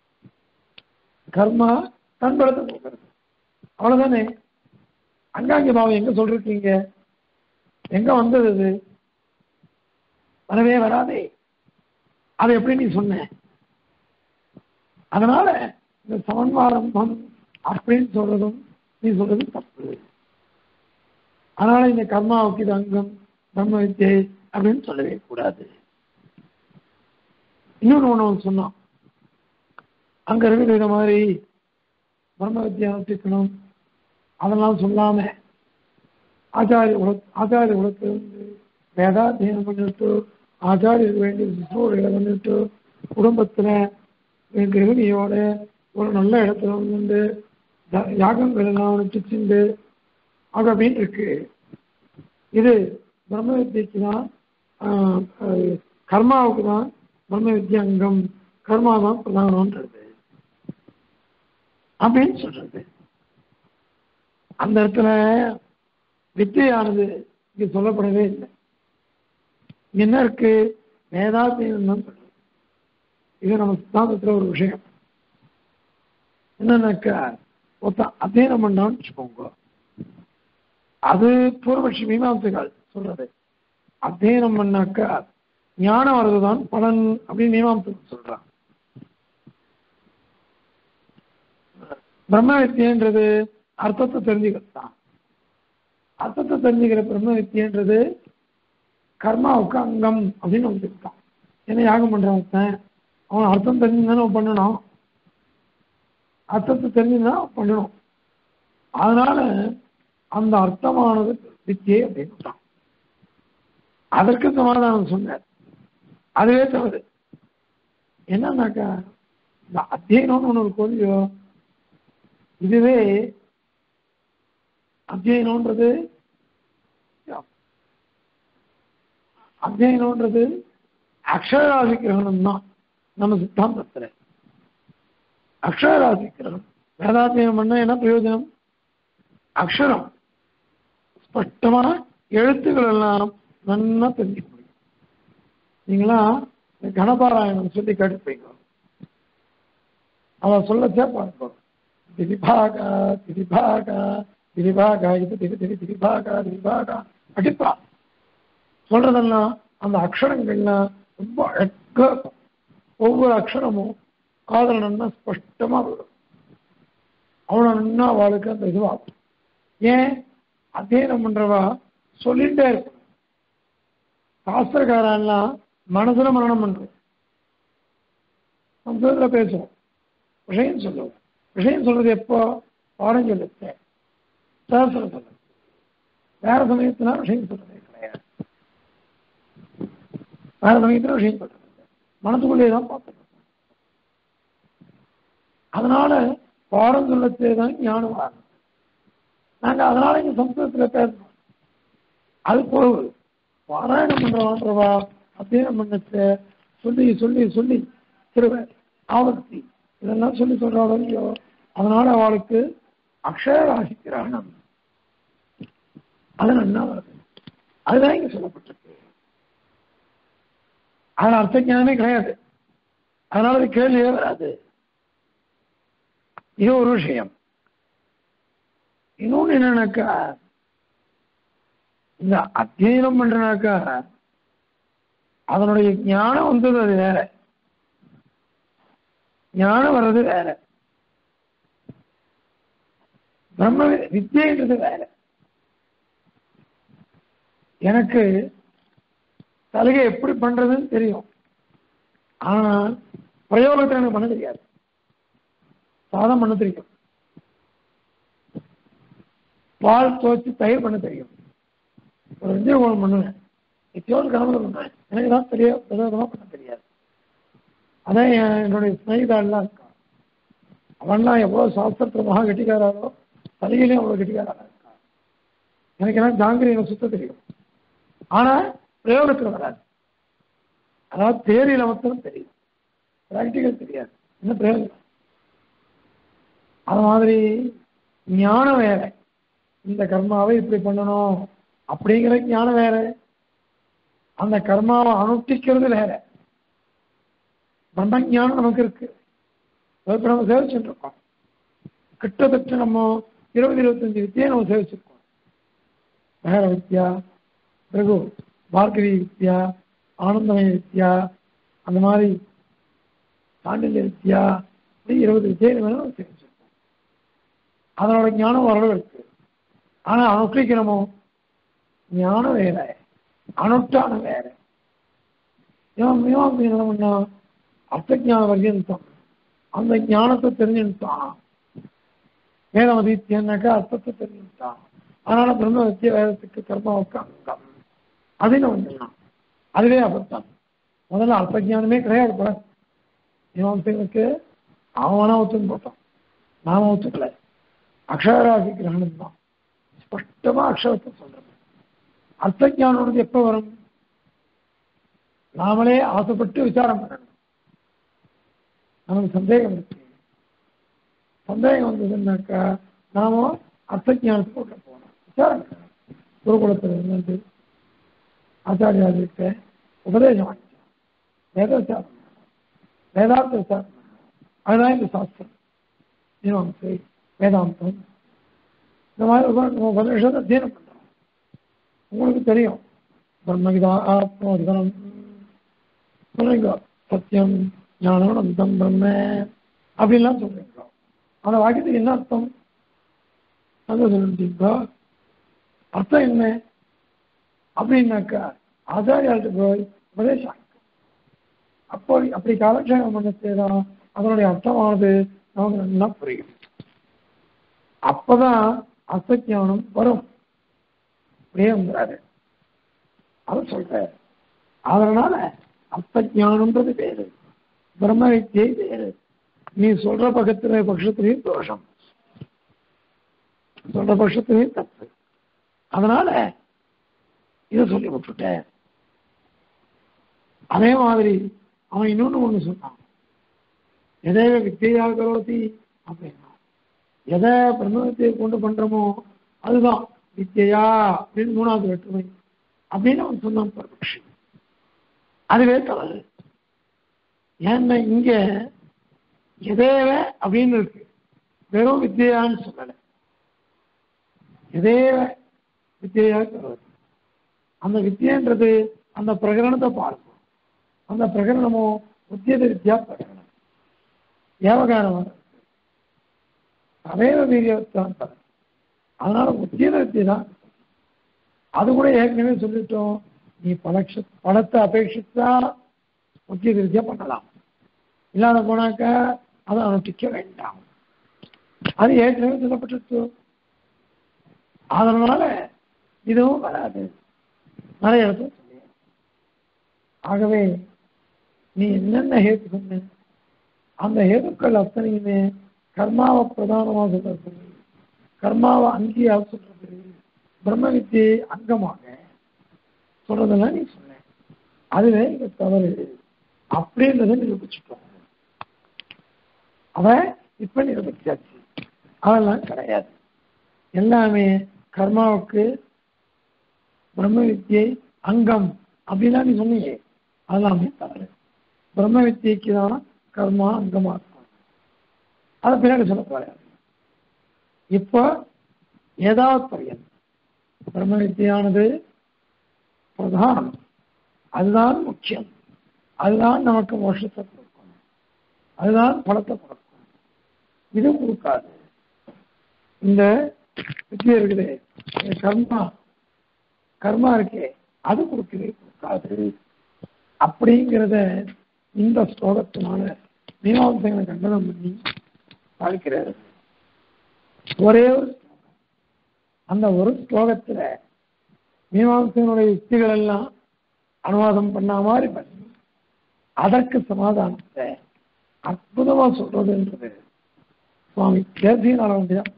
கர்மா தன் பலத்தை கொடுக்கறது அவ்வளவுதானே அங்காங்க பாவம் எங்க சொல்றீங்க எங்க வந்தது அது வரவே வராதே அதை எப்படி நீ சொன்ன அதனால இந்த சமன்மாரம்பம் அப்படின்னு சொல்றதும் நீ சொல்றது தப்பு அதனால இந்த கர்மாவுக்கு இது அங்கம் பிரம்ம வித்தியை அப்படின்னு சொல்லவே கூடாது இன்னொன்று ஒன்று சொன்னான் அங்க இருக்கிற இந்த மாதிரி பிரம்ம வித்தியை அனுஷ்டிக்கணும் அதெல்லாம் சொல்லாம ஆச்சாரிய உல ஆச்சாரிய உலகத்தில் வந்து வேதாத்தியனம் பண்ணிட்டு ஆச்சாரியர் வேண்டிய சிசுவோட வந்துட்டு குடும்பத்துல கிரகிணியோட ஒரு நல்ல இடத்துல வந்து யா- யாகங்கள் எல்லாம் அனுஷ்டிச்சுண்டு அது அப்படின்னு இருக்கு இது பிரம்ம வித்தியக்கு தான் ஆஹ், ஆஹ், கர்மாவுக்கு தான் பிரம்ம வித்யா அங்கம் கர்மா தான் பிரதானம்ன்றது அப்படின்னு சொல்றது அந்த இடத்துல வித்தையானது இங்க சொல்லப்படவே இல்லை இங்க என்ன இருக்கு வேதாத்தியம் தான் சொல்றது இது நம்ம சித்தாந்தத்துல ஒரு விஷயம் என்னன்னாக்கா ஒருத்தன் அத்தியனம் பண்ணான்னு வச்சுக்கோங்க அது பூர்வபட்சி மீமாம்சைகள் சொல்றது அத்தியனம் பண்ணாக்கா ஞானம் வர்றதுதான் பலன் அப்படின்னு மீமாம்சம் சொல்றான் பிரம்ம வித்தியன்றது அர்த்தத்தை தெரிஞ்சுக்கிறது தான் அர்த்தத்தை தெரிஞ்சுக்கிற பிரம்ம வித்தியன்றது கர்மாவுக்கு அங்கம் அப்படின்னு அவன் இருக்கான் என்ன யாகம் பண்றான் ஒருத்தன் அவன் அர்த்தம் தெரிஞ்சுதானே அவன் பண்ணணும் அர்த்தத்தை தெரிஞ்சுதான் அவன் பண்ணணும் அதனால அந்த அர்த்தமானது வித்தியை அப்படின்னு அதற்கு சமாதானம் சொன்னார் அதுவே தவறு என்னன்னாக்கா இந்த அத்தியனம்னு ஒன்று ஒரு கோழியோ இதுவே அத்தியனம்ன்றது அத்தியனம்ன்றது அக்ஷராசி கிரகணம் தான் நம்ம சித்தாந்தத்தில் அக்ஷராசி கிரகணம் வேதாத்தியம் பண்ண என்ன பிரயோஜனம் அக்ஷரம் ஸ்பஷ்டமா எழுத்துக்கள் எல்லாம் நன்னா தெரிஞ்சுக்க முடியும் நீங்களா இந்த கணபாராயணம் சொல்லி கேட்டுப்பீங்க அவன் சொல்லச்சே பார்ப்போம் திரிபாகா திரிபாகா திரிபாகா இது திரி திரி திரிபாகா திரிபாகா அடிப்பா சொல்றதெல்லாம் அந்த அக்ஷரங்கள்லாம் ரொம்ப அழகா இருக்கும். ஒவ்வொரு அக்ஷரமும் காதல் நன்னா ஸ்பஷ்டமா வரும் அவ்வளோ நன்னா அவளுக்கு அந்த இதுவாகும் ஏன் அத்தியனம் பண்றவா சொல்லிட்டே இருக்கும் சாஸ்திரக்காரெல்லாம் மனசுல மரணம் பண்றோம் சம்ஸ்கிருதத்தில் பேசுவோம் விஷயம் சொல்லுவோம் விஷயம் சொல்றது எப்போ பாடம் சொல்லுச்சு சாஸ்திரம் சொல்லுது வேற சமயத்துல விஷயம் சொல்றதே கிடையாது வேற சமயத்துல விஷயம் சொல்றது இல்லை. மனசுக்குள்ளே தான் பார்த்துட்டு அதனால பாடம் சொல்லச்சே தான் ஞானம் வரும் நாங்க அதனால இங்க சம்ஸ்கிருதத்துல பேசணும் அது பொருள் பாராயணம் பண்றவான்றவா அத்தியனம் பண்ணச்சு சொல்லி சொல்லி சொல்லி திருவ ஆவர்த்தி இதெல்லாம் சொல்லி சொல்றாளோ இல்லையோ அதனால அவளுக்கு அக்ஷராசி கிரகணம் அது நல்லா வருது அதுதான் இங்க சொல்லப்பட்டிருக்கு அதுல அர்த்த ஞானமே கிடையாது அதனால அது கேள்வியே வராது இது ஒரு விஷயம் இன்னொன்னு என்னன்னாக்கா இந்த அத்தியனம் பண்றனாக்கா அதனுடைய ஞானம் வந்தது அது வேற ஞானம் வர்றது வேற பிரம்ம வி- வித்யன்றது வேற எனக்கு சலுகை எப்படி பண்றதுன்னு தெரியும் ஆனா பிரயோகத்தை எனக்கு பண்ண தெரியாது சாதம் பண்ண தெரியும் பால் துவச்சு தயிர் பண்ண தெரியும் ஒரு வெந்தய கோலம் பண்ணுவேன் எத்தியோடு கிளம்புல பண்ணுவேன் எனக்கு தான் தெரிய விதவிதமா பண்ண தெரியாது அதான் என் என்னுடைய ஸ்நேகிதாள்லாம் இருக்கா அவன்லாம் எவ்வளோ சாஸ்திரத்தில் மகா கெட்டிக்காரோ தலையிலையும் அவ்வளோ கெட்டிக்காரா இருக்கா எனக்கு என்ன ஜாங்கிரியில் சுத்த தெரியும் ஆனால் பிரயோகத்தில் வராது அதாவது தேரியில் மட்டும் தெரியும் ப்ராக்டிக்கல் தெரியாது என்ன பிரயோஜனம் அது மாதிரி ஞானம் வேற இந்த கர்மாவை இப்படி பண்ணணும் அப்படிங்கிற ஞானம் வேற அந்த கர்மாவை அனுஷ்டிக்கிறது வேற மண்ட ஞானம் நமக்கு இருக்கு இப்போ நம்ம சேவிச்சுட்டு இருக்கோம் கிட்டத்தட்ட நம்ம இருபது இருபத்தஞ்சு வித்தியை நம்ம சேவிச்சிருக்கோம் வேற வித்யா பிறகு பார்கவி வித்யா ஆனந்தமய வித்யா அந்த மாதிரி சாண்டில்ய வித்யா இப்படி இருபது வித்தியை வேணும் நம்ம சேவிச்சிருக்கோம் அதனோட ஞானம் ஓரளவு இருக்கு ஆனா அனுஷ்டிக்கிறோமோ ஞானம் வேற அனுஷ்டானம் வேற இவன் மீமாசை என்ன பண்ணா அர்த்த ஞான பர்யந்தம் அந்த ஞானத்தை தெரிஞ்சுட்டான் வேதம் அதித்தியன்னாக்கா அர்த்தத்தை தெரிஞ்சுட்டான் அதனால பிரம்ம வித்திய வேதத்துக்கு கர்மாவுக்கு அங்கம் அப்படின்னு வந்துடலாம் அதுவே அபத்தம் முதல்ல அர்த்த ஞானமே கிடையாது கூட மீமாசைகளுக்கு அவனா ஒத்துன்னு போட்டான் நாம ஒத்துக்கல அக்ஷராசி கிரகணம் தான் ஸ்பஷ்டமா அக்ஷரத்தை சொல்றது அர்த்த ஞானம் எப்ப வரும் நாமளே ஆசைப்பட்டு விசாரம் பண்ணணும் நமக்கு சந்தேகம் இருக்கு சந்தேகம் வந்ததுன்னாக்கா நாம அர்த்த ஞானத்துக்கு உள்ள போகணும் விசாரம் பண்ணணும் குருகுலத்தில் இருந்து ஆச்சாரியார்கிட்ட உபதேசம் வாங்கிக்கணும் வேத விசாரம் பண்ணணும் வேதாந்த விசாரம் பண்ணணும் அதுதான் இந்த சாஸ்திரம் மீமாம்சை வேதாந்தம் இந்த மாதிரி உப- நம்ம உபநிஷத்தை அத்தியனம் பண்றோம் உங்களுக்கு தெரியும் பிரம்மகிதா ஆத்மோதிகனம் சொல்றீங்க சத்தியம் ஞானம் அந்தம் பிரம்ம அப்படின்லாம் சொல்றீங்க அந்த வாக்கியத்துக்கு என்ன அர்த்தம் அங்க சொல்லிட்டீங்க அர்த்தம் என்ன அப்படின்னாக்கா ஆச்சாரியாள்கிட்ட போய் உபதேசம் அப்போ அப்படி காலக்ஷேபம் பண்ண செய்தான் அதனுடைய அர்த்தமானது நமக்கு நல்லா புரியும் அப்பதான் அசத்தியானம் வரும் அப்படியே வந்துடாது அதை சொல்ற அதனால அர்த்தஜானம்ன்றது வேறு பிரம்ம வித்தியை வேறு நீ சொல்ற பக்கத்துல பட்சத்திலையும் தோஷம் சொல்ற பட்சத்திலையும் தப்பு அதனால இதை சொல்லி விட்டுட்ட அதே மாதிரி அவன் இன்னொன்னு ஒண்ணு சொன்னான் எதேவ வித்தியா கரோதி அப்படின்னா எதை பிரம்ம வித்தியை கொண்டு பண்றோமோ அதுதான் வித்தியா அப்படின்னு மூணாவது வேற்றுமை அப்படின்னு அவன் சொன்னான் பரபக்ஷி அதுவே தவறு ஏன்னா இங்க எதேவ அப்படின்னு இருக்கு வெறும் வித்தியான்னு சொல்லலை எதேவ வித்தியா கரோதி அந்த வித்தியன்றது அந்த பிரகரணத்தை பார்க்கும் அந்த பிரகரணமோ உத்தியத வித்யா பிரகரணம் ஏவகாரம் அதேவ வீரியத்தான் பலன் அதனால உத்தியத வித்தியை தான் அது கூட ஏற்கனவே சொல்லிட்டோம் நீ பலக்ஷ பணத்தை அபேட்சித்தா முக்கிய வித்தியா பண்ணலாம் இல்லாத போனாக்கா அதை அனுஷ்டிக்க வேண்டாம் அது ஏற்கனவே சொல்லப்பட்டிருக்கு அதனால இதுவும் வராது நிறைய இடத்துல சொல்லி ஆகவே நீ என்னென்ன ஹேத்து சொன்ன அந்த ஹேதுக்கள் அத்தனையுமே கர்மாவை பிரதானமாக சொல்றது கர்மாவை அங்கீயாக சொல்றது பிரம்ம வித்தியை அங்கமாக சொல்றதெல்லாம் நீ சொன்ன அதுவே இங்க தவறு அப்படின்றத நிரூபிச்சுட்டோம் அவன் இப்ப நிரூபிச்சாச்சு அதெல்லாம் கிடையாது எல்லாமே கர்மாவுக்கு பிரம்ம வித்தியை அங்கம் அப்படிலாம் நீ சொன்னீங்க அதெல்லாமே தவறு பிரம்ம வித்தியைக்கு தான் கர்மா அங்கமா இருக்கும் அதை பின்னாடி சொல்ல போறேன் இப்போ ஏதாவது பரியன் பிரம்ம வித்தியானது பிரதானம் அதுதான் முக்கியம் அதுதான் நமக்கு மோஷத்தை கொடுக்கும் அதுதான் பலத்தை கொடுக்கும் இது கொடுக்காது இந்த வித்தியை இருக்குதே இந்த கர்மா கர்மா இருக்கே அது கொடுக்கவே கொடுக்காது அப்படிங்கிறத இந்த ஸ்லோகத்தினால மீமாசங்களை கண்டனம் பண்ணி பார்க்கிறார் ஒரே ஒரு ஸ்லோகம். அந்த ஒரு ஸ்லோகத்துல மீமாசையினுடைய யுக்திகள் எல்லாம் அனுவாதம் பண்ண மாதிரி பண்ணி அதற்கு சமாதானத்தை அற்புதமா சொல்றதுன்றது சுவாமி தேசியனால வேண்டியதான்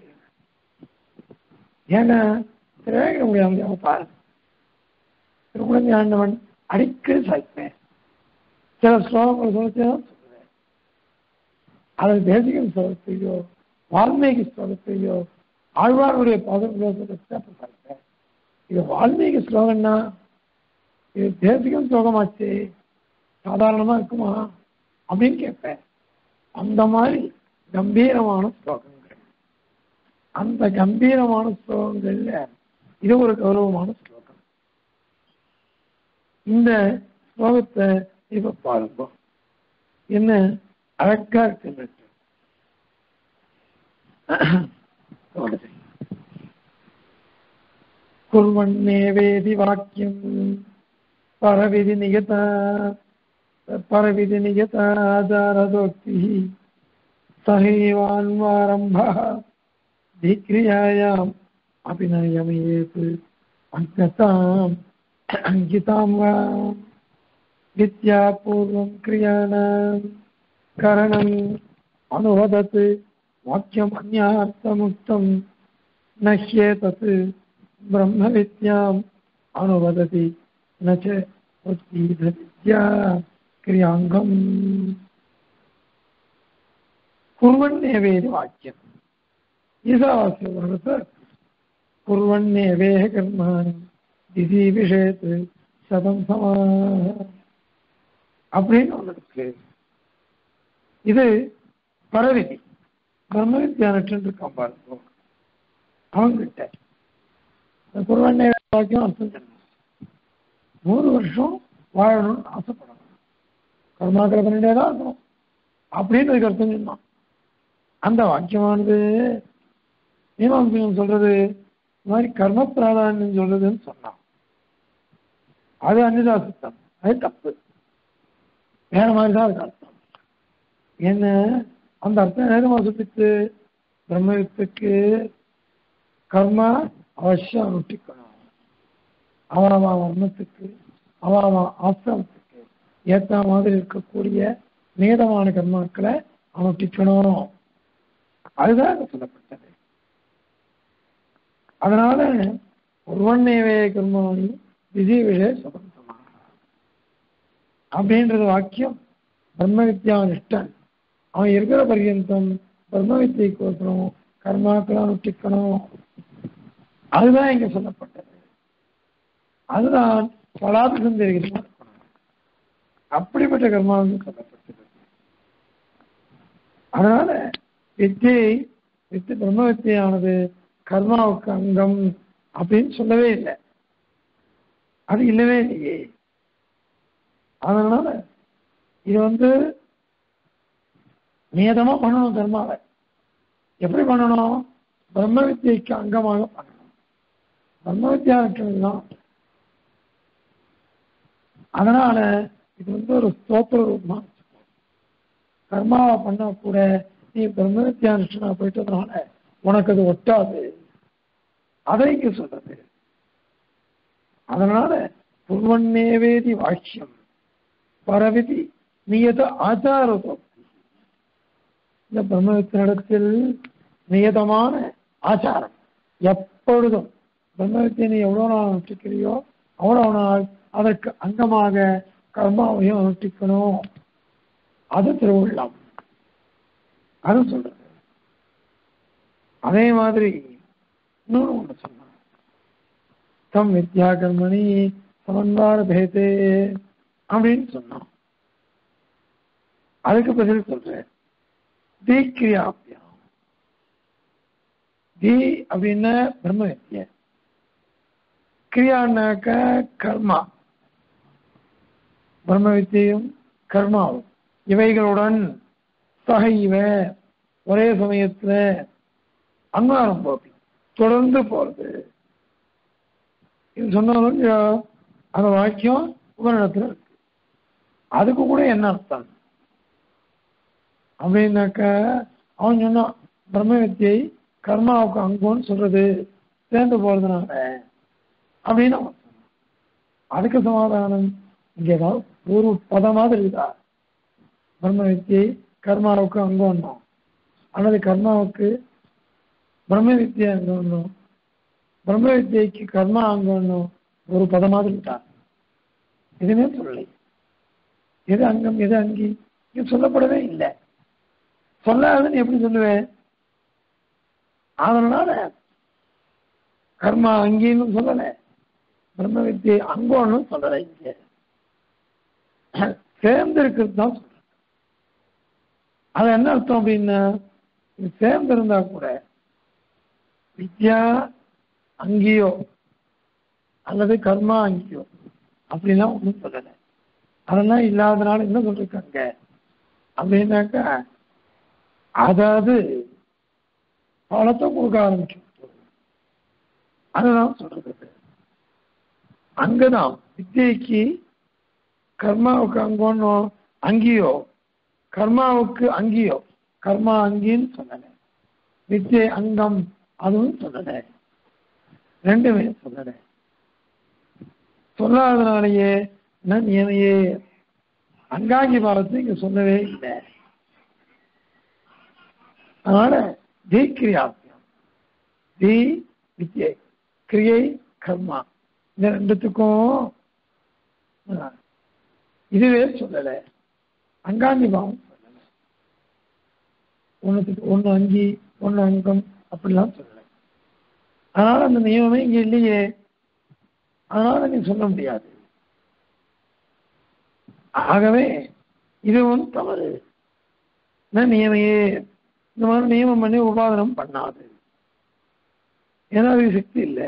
ஏன்னா திரேக முடியாது பாருங்க திருக்குழந்தை ஆண்டவன் அடிக்கடி சாய்ப்பேன் சில ஸ்லோகங்களை சொல்லிச்சு சொல்லுவேன் அதை தேசிகன் ஸ்லோகத்தையோ வால்மீகி ஸ்லோகத்தையோ ஆழ்வாருடைய பாதங்களோ சொல்லிச்சு சாய்ப்பேன் இது வால்மீகி ஸ்லோகம்னா இது தேசிகம் ஸ்லோகமாச்சு சாதாரணமா இருக்குமா அப்படின்னு கேட்பேன் அந்த மாதிரி கம்பீரமான ஸ்லோகங்கள் அந்த கம்பீரமான ஸ்லோகங்கள்ல இது ஒரு கௌரவமான ஸ்லோகம் இந்த ஸ்லோகத்தை இப்ப பாருங்க என்ன அழகா இருக்கு குர்வன்னேவேதி வாக்கியம் பரவிதி நிகத பரவிதி நிகதாதாரதோக்தி சகைவான்வாரம்பः विक्रियायाम् अपि न यमयेत् अन्यताम् अङ्कितां वा विद्यापूर्वं क्रियाणां करणम् अनुवदत् वाक्यम् अन्यार्थमुक्तं न ह्येतत् ब्रह्मविद्याम् अनुवदति न च उद्गीतविद्या क्रियाङ्गम् कुर्वन्नेवेति वाक्यम् ஈசாவாசிய குர்வன்னேவேக கர்மாணி திதி விஷயத் சதம் சமாக அப்படின்னு ஒன்று இருக்கு இது பரவிதி பிரம்ம வித்யானட்சன் இருக்கான் பாருங்க அவங்கிட்ட இந்த குர்வன்னே வாக்கியம் அர்த்தம் சொன்னான் நூறு வருஷம் வாழணும்னு ஆசைப்படணும் கர்மாக்களை பண்ணிட்டே தான் இருக்கணும் அப்படின்னு அதுக்கு அர்த்தம் சொன்னான் அந்த வாக்கியமானது மீமாம்சம் சொல்றது இந்த மாதிரி கர்ம பிராதானியம் சொல்றதுன்னு சொன்னான் அது அன்னிதா சுத்தம் அது தப்பு வேற மாதிரி தான் அதுக்கு அர்த்தம் என்ன அந்த அர்த்தம் நேரமா சுத்திட்டு பிரம்மத்துக்கு கர்மா அவசியம் அனுஷ்டிக்கணும் அவனவா வர்ணத்துக்கு அவனவா ஆசிரமத்துக்கு ஏற்ற மாதிரி இருக்கக்கூடிய நீதமான கர்மாக்களை அனுஷ்டிக்கணும் அதுதான் அங்க சொல்லப்பட்டது அதனால ஒருவன்னேவே கர்மாணி விதி விஷய சபந்தமாக அப்படின்றது வாக்கியம் பிரம்ம வித்யா நிஷ்டன் அவன் இருக்கிற பர்யந்தம் பிரம்ம வித்தியைக்கோசரம் கர்மாக்களை அனுஷ்டிக்கணும் அதுதான் இங்க சொல்லப்பட்டது அதுதான் பலாபிசந்தரிகமாக இருக்கணும் அப்படிப்பட்ட கர்மாவுக்கு சொல்லப்பட்டது அதனால வித்தியை வித்து பிரம்ம வித்தியானது கர்மாவுக்கு அங்கம் அப்படின்னு சொல்லவே இல்லை அது இல்லவே இல்லையே அதனால இது வந்து நியதமா பண்ணணும் கர்மாவை எப்படி பண்ணணும் பிரம்ம வித்தியைக்கு அங்கமாக பண்ணணும் பிரம்ம வித்தியானது தான் அதனால இது வந்து ஒரு ஸ்தோத்திர ரூபமா வச்சுக்கோ கர்மாவை பண்ணா கூட நீ பிரம்ம வித்தியானுஷ்டனா போயிட்டதுனால உனக்கு அது ஒட்டாது அதை இங்க சொல்றது அதனால புர்வன்னேவேதி வாக்கியம் பரவிதி நியத ஆச்சாரத்தோக்தி இந்த பிரம்மவித்தினிடத்தில் நியதமான ஆச்சாரம் எப்பொழுதும் பிரம்மவித்தியை நீ எவ்வளவு நாள் அனுஷ்டிக்கிறியோ அவ்வளவு நாள் அதற்கு அங்கமாக கர்மாவையும் அனுஷ்டிக்கணும் அது திருவுள்ளம் அது சொல்றது அதே மாதிரி இன்னொன்று ஒன்று சொன்னான் தம் வித்யா கர்மணி சமன்வார பேதே அப்படின்னு சொன்னான் அதுக்கு பதில் சொல்றேன் தீக்கிரியாபியம் தி அப்படின்னா பிரம்ம வித்யா கிரியானாக்க கர்மா பிரம்ம வித்தியும் கர்மாவும் இவைகளுடன் சகைவ ஒரே சமயத்துல அன்வாரம் போப்பி தொடர்ந்து போறது இது சொன்னாலும் அந்த வாக்கியம் உபரிடத்துல இருக்கு அதுக்கு கூட என்ன அர்த்தம் அப்படின்னாக்க அவன் சொன்னான் பிரம்ம வித்தியை கர்மாவுக்கு அங்கோன்னு சொல்றது சேர்ந்து போறதுனால அப்படின்னு அவன் சொன்னான் அதுக்கு சமாதானம் இங்க ஏதாவது ஒரு பதம் மாதிரி இருக்கா பிரம்ம வித்தியை கர்மாவுக்கு அங்கோன்னும் அல்லது கர்மாவுக்கு பிரம்ம வித்தியை அங்கோன்னும் பிரம்ம வித்தியைக்கு கர்மா அங்கோன்னும் ஒரு பதமாவது விட்டார் எதுவுமே சொல்லலை எது அங்கம் எது அங்கி இது சொல்லப்படவே இல்லை சொல்லாதுன்னு எப்படி சொல்லுவேன் அதனால கர்மா அங்கின்னு சொல்லல பிரம்ம வித்தியை அங்கோன்னு சொல்லலை இங்க சேர்ந்து இருக்கிறது தான் சொல்றேன் அது என்ன அர்த்தம் அப்படின்னா இது சேர்ந்து இருந்தா கூட வித்யா அங்கேயோ அல்லது கர்மா அங்கேயோ அப்படிலாம் ஒன்றும் சொல்லலை அதெல்லாம் இல்லாதனால என்ன சொல்லிருக்காங்க அப்படின்னாக்கா அதாவது பழத்தை கொடுக்க ஆரம்பிச்சு அதுதான் சொல்றது அங்கதான் வித்தியைக்கு கர்மாவுக்கு அங்கோன்னோ அங்கேயோ கர்மாவுக்கு அங்கேயோ கர்மா அங்கின்னு சொல்லல வித்தியை அங்கம் அதுவும் சொல்லல ரெண்டுமே சொல்லல சொல்லாதனாலேயே நான் நியமையே அங்காங்கி பாலத்தை இங்க சொல்லவே இல்லை அதனால தி கிரியாத்தியம் தி வித்யை கிரியை கர்மா இந்த ரெண்டுத்துக்கும் ஆ, இதுவே சொல்லலை அங்காங்கி பாவம் சொல்லலை ஒன்றுத்துக்கு ஒன்று அங்கி ஒன்று அங்கம் அப்படிலாம் சொல்லலை அதனால அந்த நியமமே இங்க இல்லையே அதனால நீ சொல்ல முடியாது ஆகவே இதுவும் தவறு நான் நியமையே இந்த மாதிரி நியமம் பண்ணி உபாதனம் பண்ணாது ஏன்னா அதுக்கு சக்தி இல்லை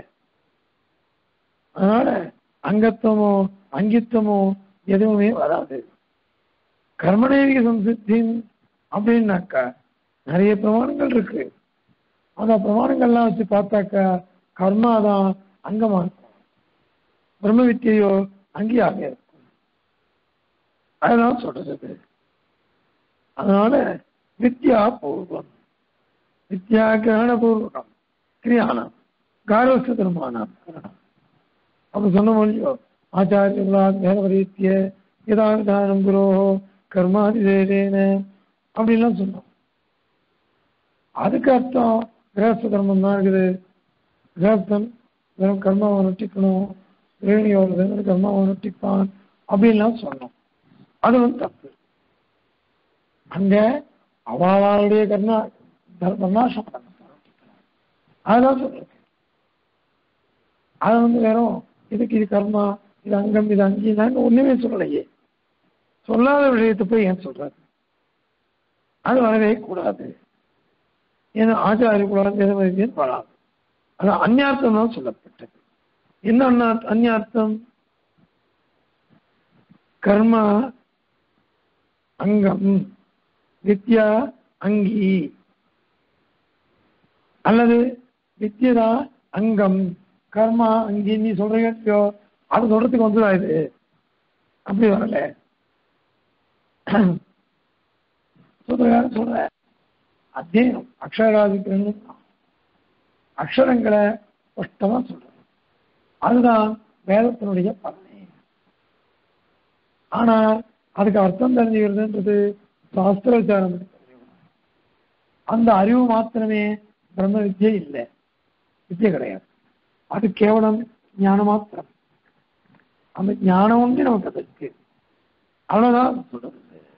அதனால அங்கத்துவமோ அங்கித்தமோ எதுவுமே வராது கர்மநேவிக சம்சித்தின் அப்படின்னாக்கா நிறைய பிரமாணங்கள் இருக்கு அந்த பிரமாணங்கள்லாம் வச்சு பார்த்தாக்கா கர்மா தான் அங்கமா இருக்கும் பிரம்ம வித்தியையோ அங்கேயாக இருக்கும் அதெல்லாம் சொல்றது அதனால வித்யா பூர்வம் வித்யா கிரகண பூர்வகம் கிரியானம் காரவஸ்து திருமானம் அப்ப சொன்ன மொழியோ ஆச்சாரியர்களா மேலவரீத்திய யதாவிதானம் குரோ கர்மாதிதேன அப்படின்லாம் சொன்னோம் அதுக்கு அர்த்தம் கிரகஸ்த கர்மம் தான் இருக்குது கிரகஸ்தன் வெறும் கர்மாவை நொட்டிக்கணும் கிரகணியோட வெறும் கர்மாவை நொட்டிப்பான் அப்படின்லாம் சொன்னோம் அது வந்து தப்பு அங்க அவளுடைய கர்ணா கர்மாசம் அதுதான் சொல்றது அது வந்து வெறும் இதுக்கு இது கர்மா இது அங்கம் இது அங்கீனாங்க ஒண்ணுமே சொல்லலையே சொல்லாத விஷயத்தை போய் ஏன் சொல்றாரு அது வரவே கூடாது ஏன்னா ஆச்சாரிய கூடாது எதுவும் வராது அது அந்நியார்த்தம் தான் சொல்லப்பட்டது என்ன அண்ணா அந்நியார்த்தம் கர்மா அங்கம் வித்யா அங்கி அல்லது வித்யதா அங்கம் கர்மா அங்கி நீ சொல்றீங்க அது சொல்றதுக்கு வந்துதான் இது அப்படி வரல சொல்ற சொல்ற அத்தியனம் அக்ஷராதிக்கணும் அக்ஷரங்களை ஸ்பஷ்டமா சொல்றது அதுதான் வேதத்தினுடைய பலனே ஆனா அதுக்கு அர்த்தம் தெரிஞ்சுக்கிறதுன்றது சாஸ்திர விசாரம் அந்த அறிவு மாத்திரமே பிரம்ம வித்யை இல்லை வித்யை கிடையாது அது கேவலம் ஞான மாத்திரம் அந்த ஞானம் ஒன்று நமக்கு அதற்கு அவ்வளவுதான் சொல்றது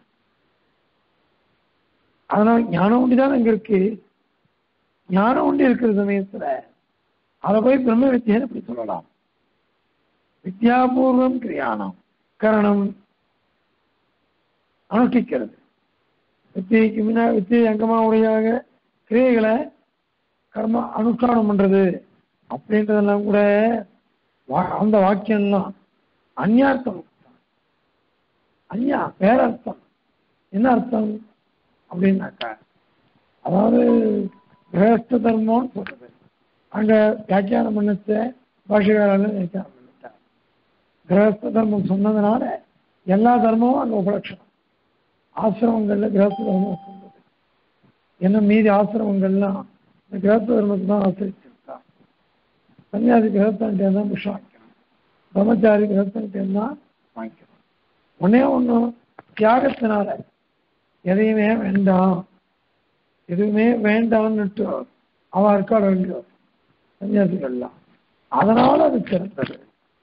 அதனால ஞானம் ஒண்டி தான் அங்க இருக்கு ஞானம் ஒண்டி இருக்கிற சமயத்துல அதை போய் பிரம்ம வித்தியன்னு எப்படி சொல்லலாம் வித்யாபூர்வம் கிரியானம் கரணம் அனுஷ்டிக்கிறது வித்தியைக்கு முன்னா வித்தியை அங்கமா உரையாக கிரியைகளை கர்ம அனுஷ்டானம் பண்றது அப்படின்றதெல்லாம் கூட வா- அந்த வாக்கியம்லாம் அந்நியார்த்தம் அந்யா வேற அர்த்தம் என்ன அர்த்தம் அப்படின்னாக்கா அதாவது கிரகஸ்த தர்மம்னு சொல்றது அங்க வியாக்கியானம் பண்ணச்ச பாஷகாரால வியாக்கியானம் பண்ணிட்டார் கிரகஸ்த தர்மம் சொன்னதுனால எல்லா தர்மமும் அங்க உபலட்சணம் ஆசிரமங்கள்ல கிரகஸ்த தர்மம் சொல்றது என்ன மீதி ஆசிரமங்கள்லாம் இந்த கிரகஸ்த தர்மத்தை தான் ஆசிரிச்சிருக்கா சன்னியாசி கிரகஸ்தான்கிட்ட தான் புஷம் வாங்கிக்கணும் பிரம்மச்சாரி கிரகஸ்தான்கிட்ட தான் வாங்கிக்கணும் ஒன்னே ஒண்ணு தியாகத்தினால எதையுமே வேண்டாம் எதுவுமே வேண்டாம்னுட்டு அவ இருக்காள் இல்லையோ சன்னியாசிகள்லாம் அதனால அது சிறந்தது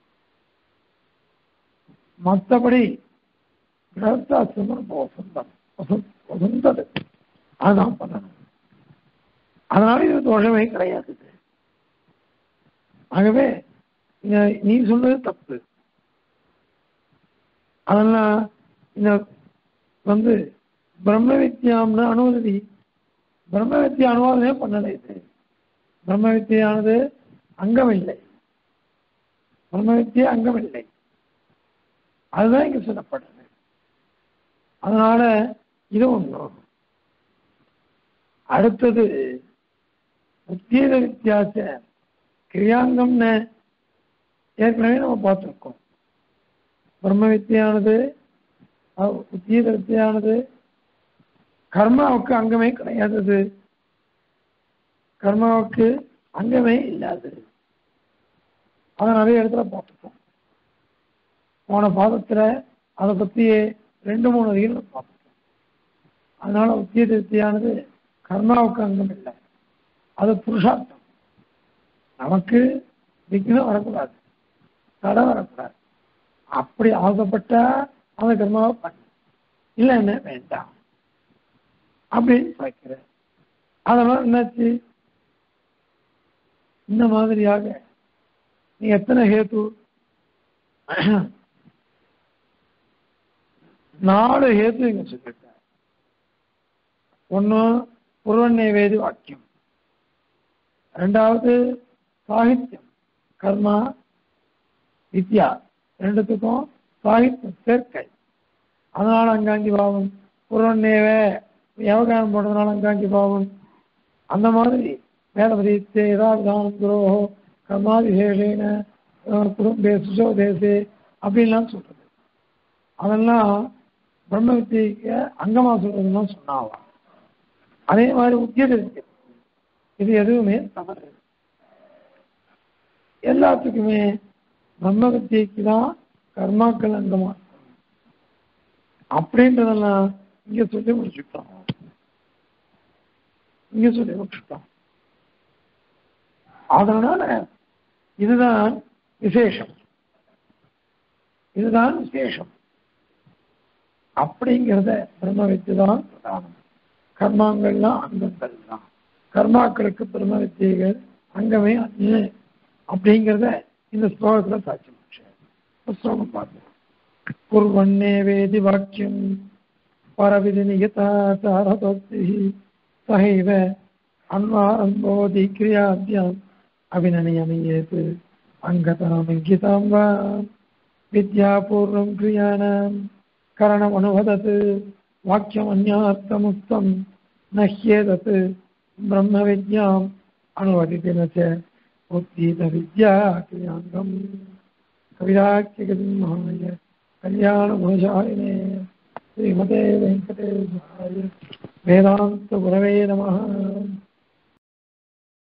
மற்றபடி கிரகஸ்தாசிரமம் ரொம்ப வசந்தம் வசந்த் வசந்தது அதுதான் பண்ணணும் அதனால இது தோஷமே கிடையாது ஆகவே இந்த- நீ சொன்னது தப்பு அதெல்லாம் இந்த வந்து பிரம்ம வித்யாம்னு அனுமதி பிரம்ம வித்யா அனுவாதமே பண்ணலை இது பிரம்ம வித்தியானது அங்கமில்லை பிரம்ம வித்தியா அங்கமில்லை அதுதான் இங்க சொல்லப்படுது அதனால இது ஒண்ணு அடுத்தது உத்தீத வித்தியாச கிரியாங்கம்னு ஏற்கனவே நம்ம பார்த்துருக்கோம் பிரம்ம வித்தியானது அஹ், உத்தீத வித்தியானது கர்மாவுக்கு அங்கமே கிடையாதது கர்மாவுக்கு அங்கமே இல்லாதது அதை நிறைய இடத்துல பார்த்துருக்கோம் போன பாதத்துல அதை பத்தி ரெண்டு மூணு அதிகம் பார்த்துருக்கோம் அதனால உத்திய திருப்தியானது கர்மாவுக்கு அங்கம் இல்லை அது புருஷார்த்தம் நமக்கு விக்னம் வரக்கூடாது தடை வரக்கூடாது அப்படி ஆசைப்பட்டா அந்த கர்மாவை பண்ணு இல்லைன்னா வேண்டாம் அப்படின்னு பார்க்கிறேன் அதனால என்னாச்சு இந்த மாதிரியாக நீ எத்தனை ஹேத்து நாலு ஹேத்து இங்க சொல்லியிருக்க ஒண்ணு புறநைவேதி வாக்கியம் ரெண்டாவது சாகித்யம் கர்மா வித்யா ரெண்டுத்துக்கும் சாகித்யம் சேர்க்கை அதனால அங்காங்கி பாவம் புறநேவ யவகாரம் போடுறதுனால அங்காங்கி பாவம் அந்த மாதிரி வேதபதீத்தே ஏதாவது குரோஹோ கர்மாதிசேஷேன குடும்பே சுசோதேசே அப்படின்லாம் சொல்றது அதெல்லாம் பிரம்ம வித்தியைக்கு அங்கமா சொல்றதுலாம் சொன்னாவா அதே மாதிரி உத்தியது இருக்கு இது எதுவுமே தவறு எல்லாத்துக்குமே பிரம்ம வித்தியைக்கு தான் கர்மாக்கள் அங்கமா இருக்கும் அப்படின்றதெல்லாம் இங்க சொல்லி முடிச்சுட்டோம் இங்க சொல்லி முடிச்சுட்டோம் அதனால இதுதான் விசேஷம் இதுதான் விசேஷம் அப்படிங்கிறத பிரம்ம வித்து தான் பிரதானம் கர்மாங்கள்லாம் அங்கங்கள் தான் கர்மாக்களுக்கு பிரம்ம வித்தியைகள் அங்கமே அல்ல அப்படிங்கிறத இந்த ஸ்லோகத்துல சாட்சி முடிச்சு ஸ்லோகம் பார்ப்போம் குர்வண்ணே வேதி வாக்கியம் பரவிதி நிகதாச்சாரதோக்திः सहैव अन्वारम्भोऽधि क्रियाभ्याम् अभिनयनयेत् अङ्गतामङ्कितां वा विद्यापूर्वं क्रियाणां करणमनुवदत् वाक्यमन्यार्थमुक्तं न ह्येतत् ब्रह्मविद्याम् अनुवदिति न च उत्तीतविद्या क्रियाङ्गम् कविराख्यगतिमहाय कल्याणगुणशालिने श्रीमते वेङ्कटेशाय वेदान्तगुरवे नमः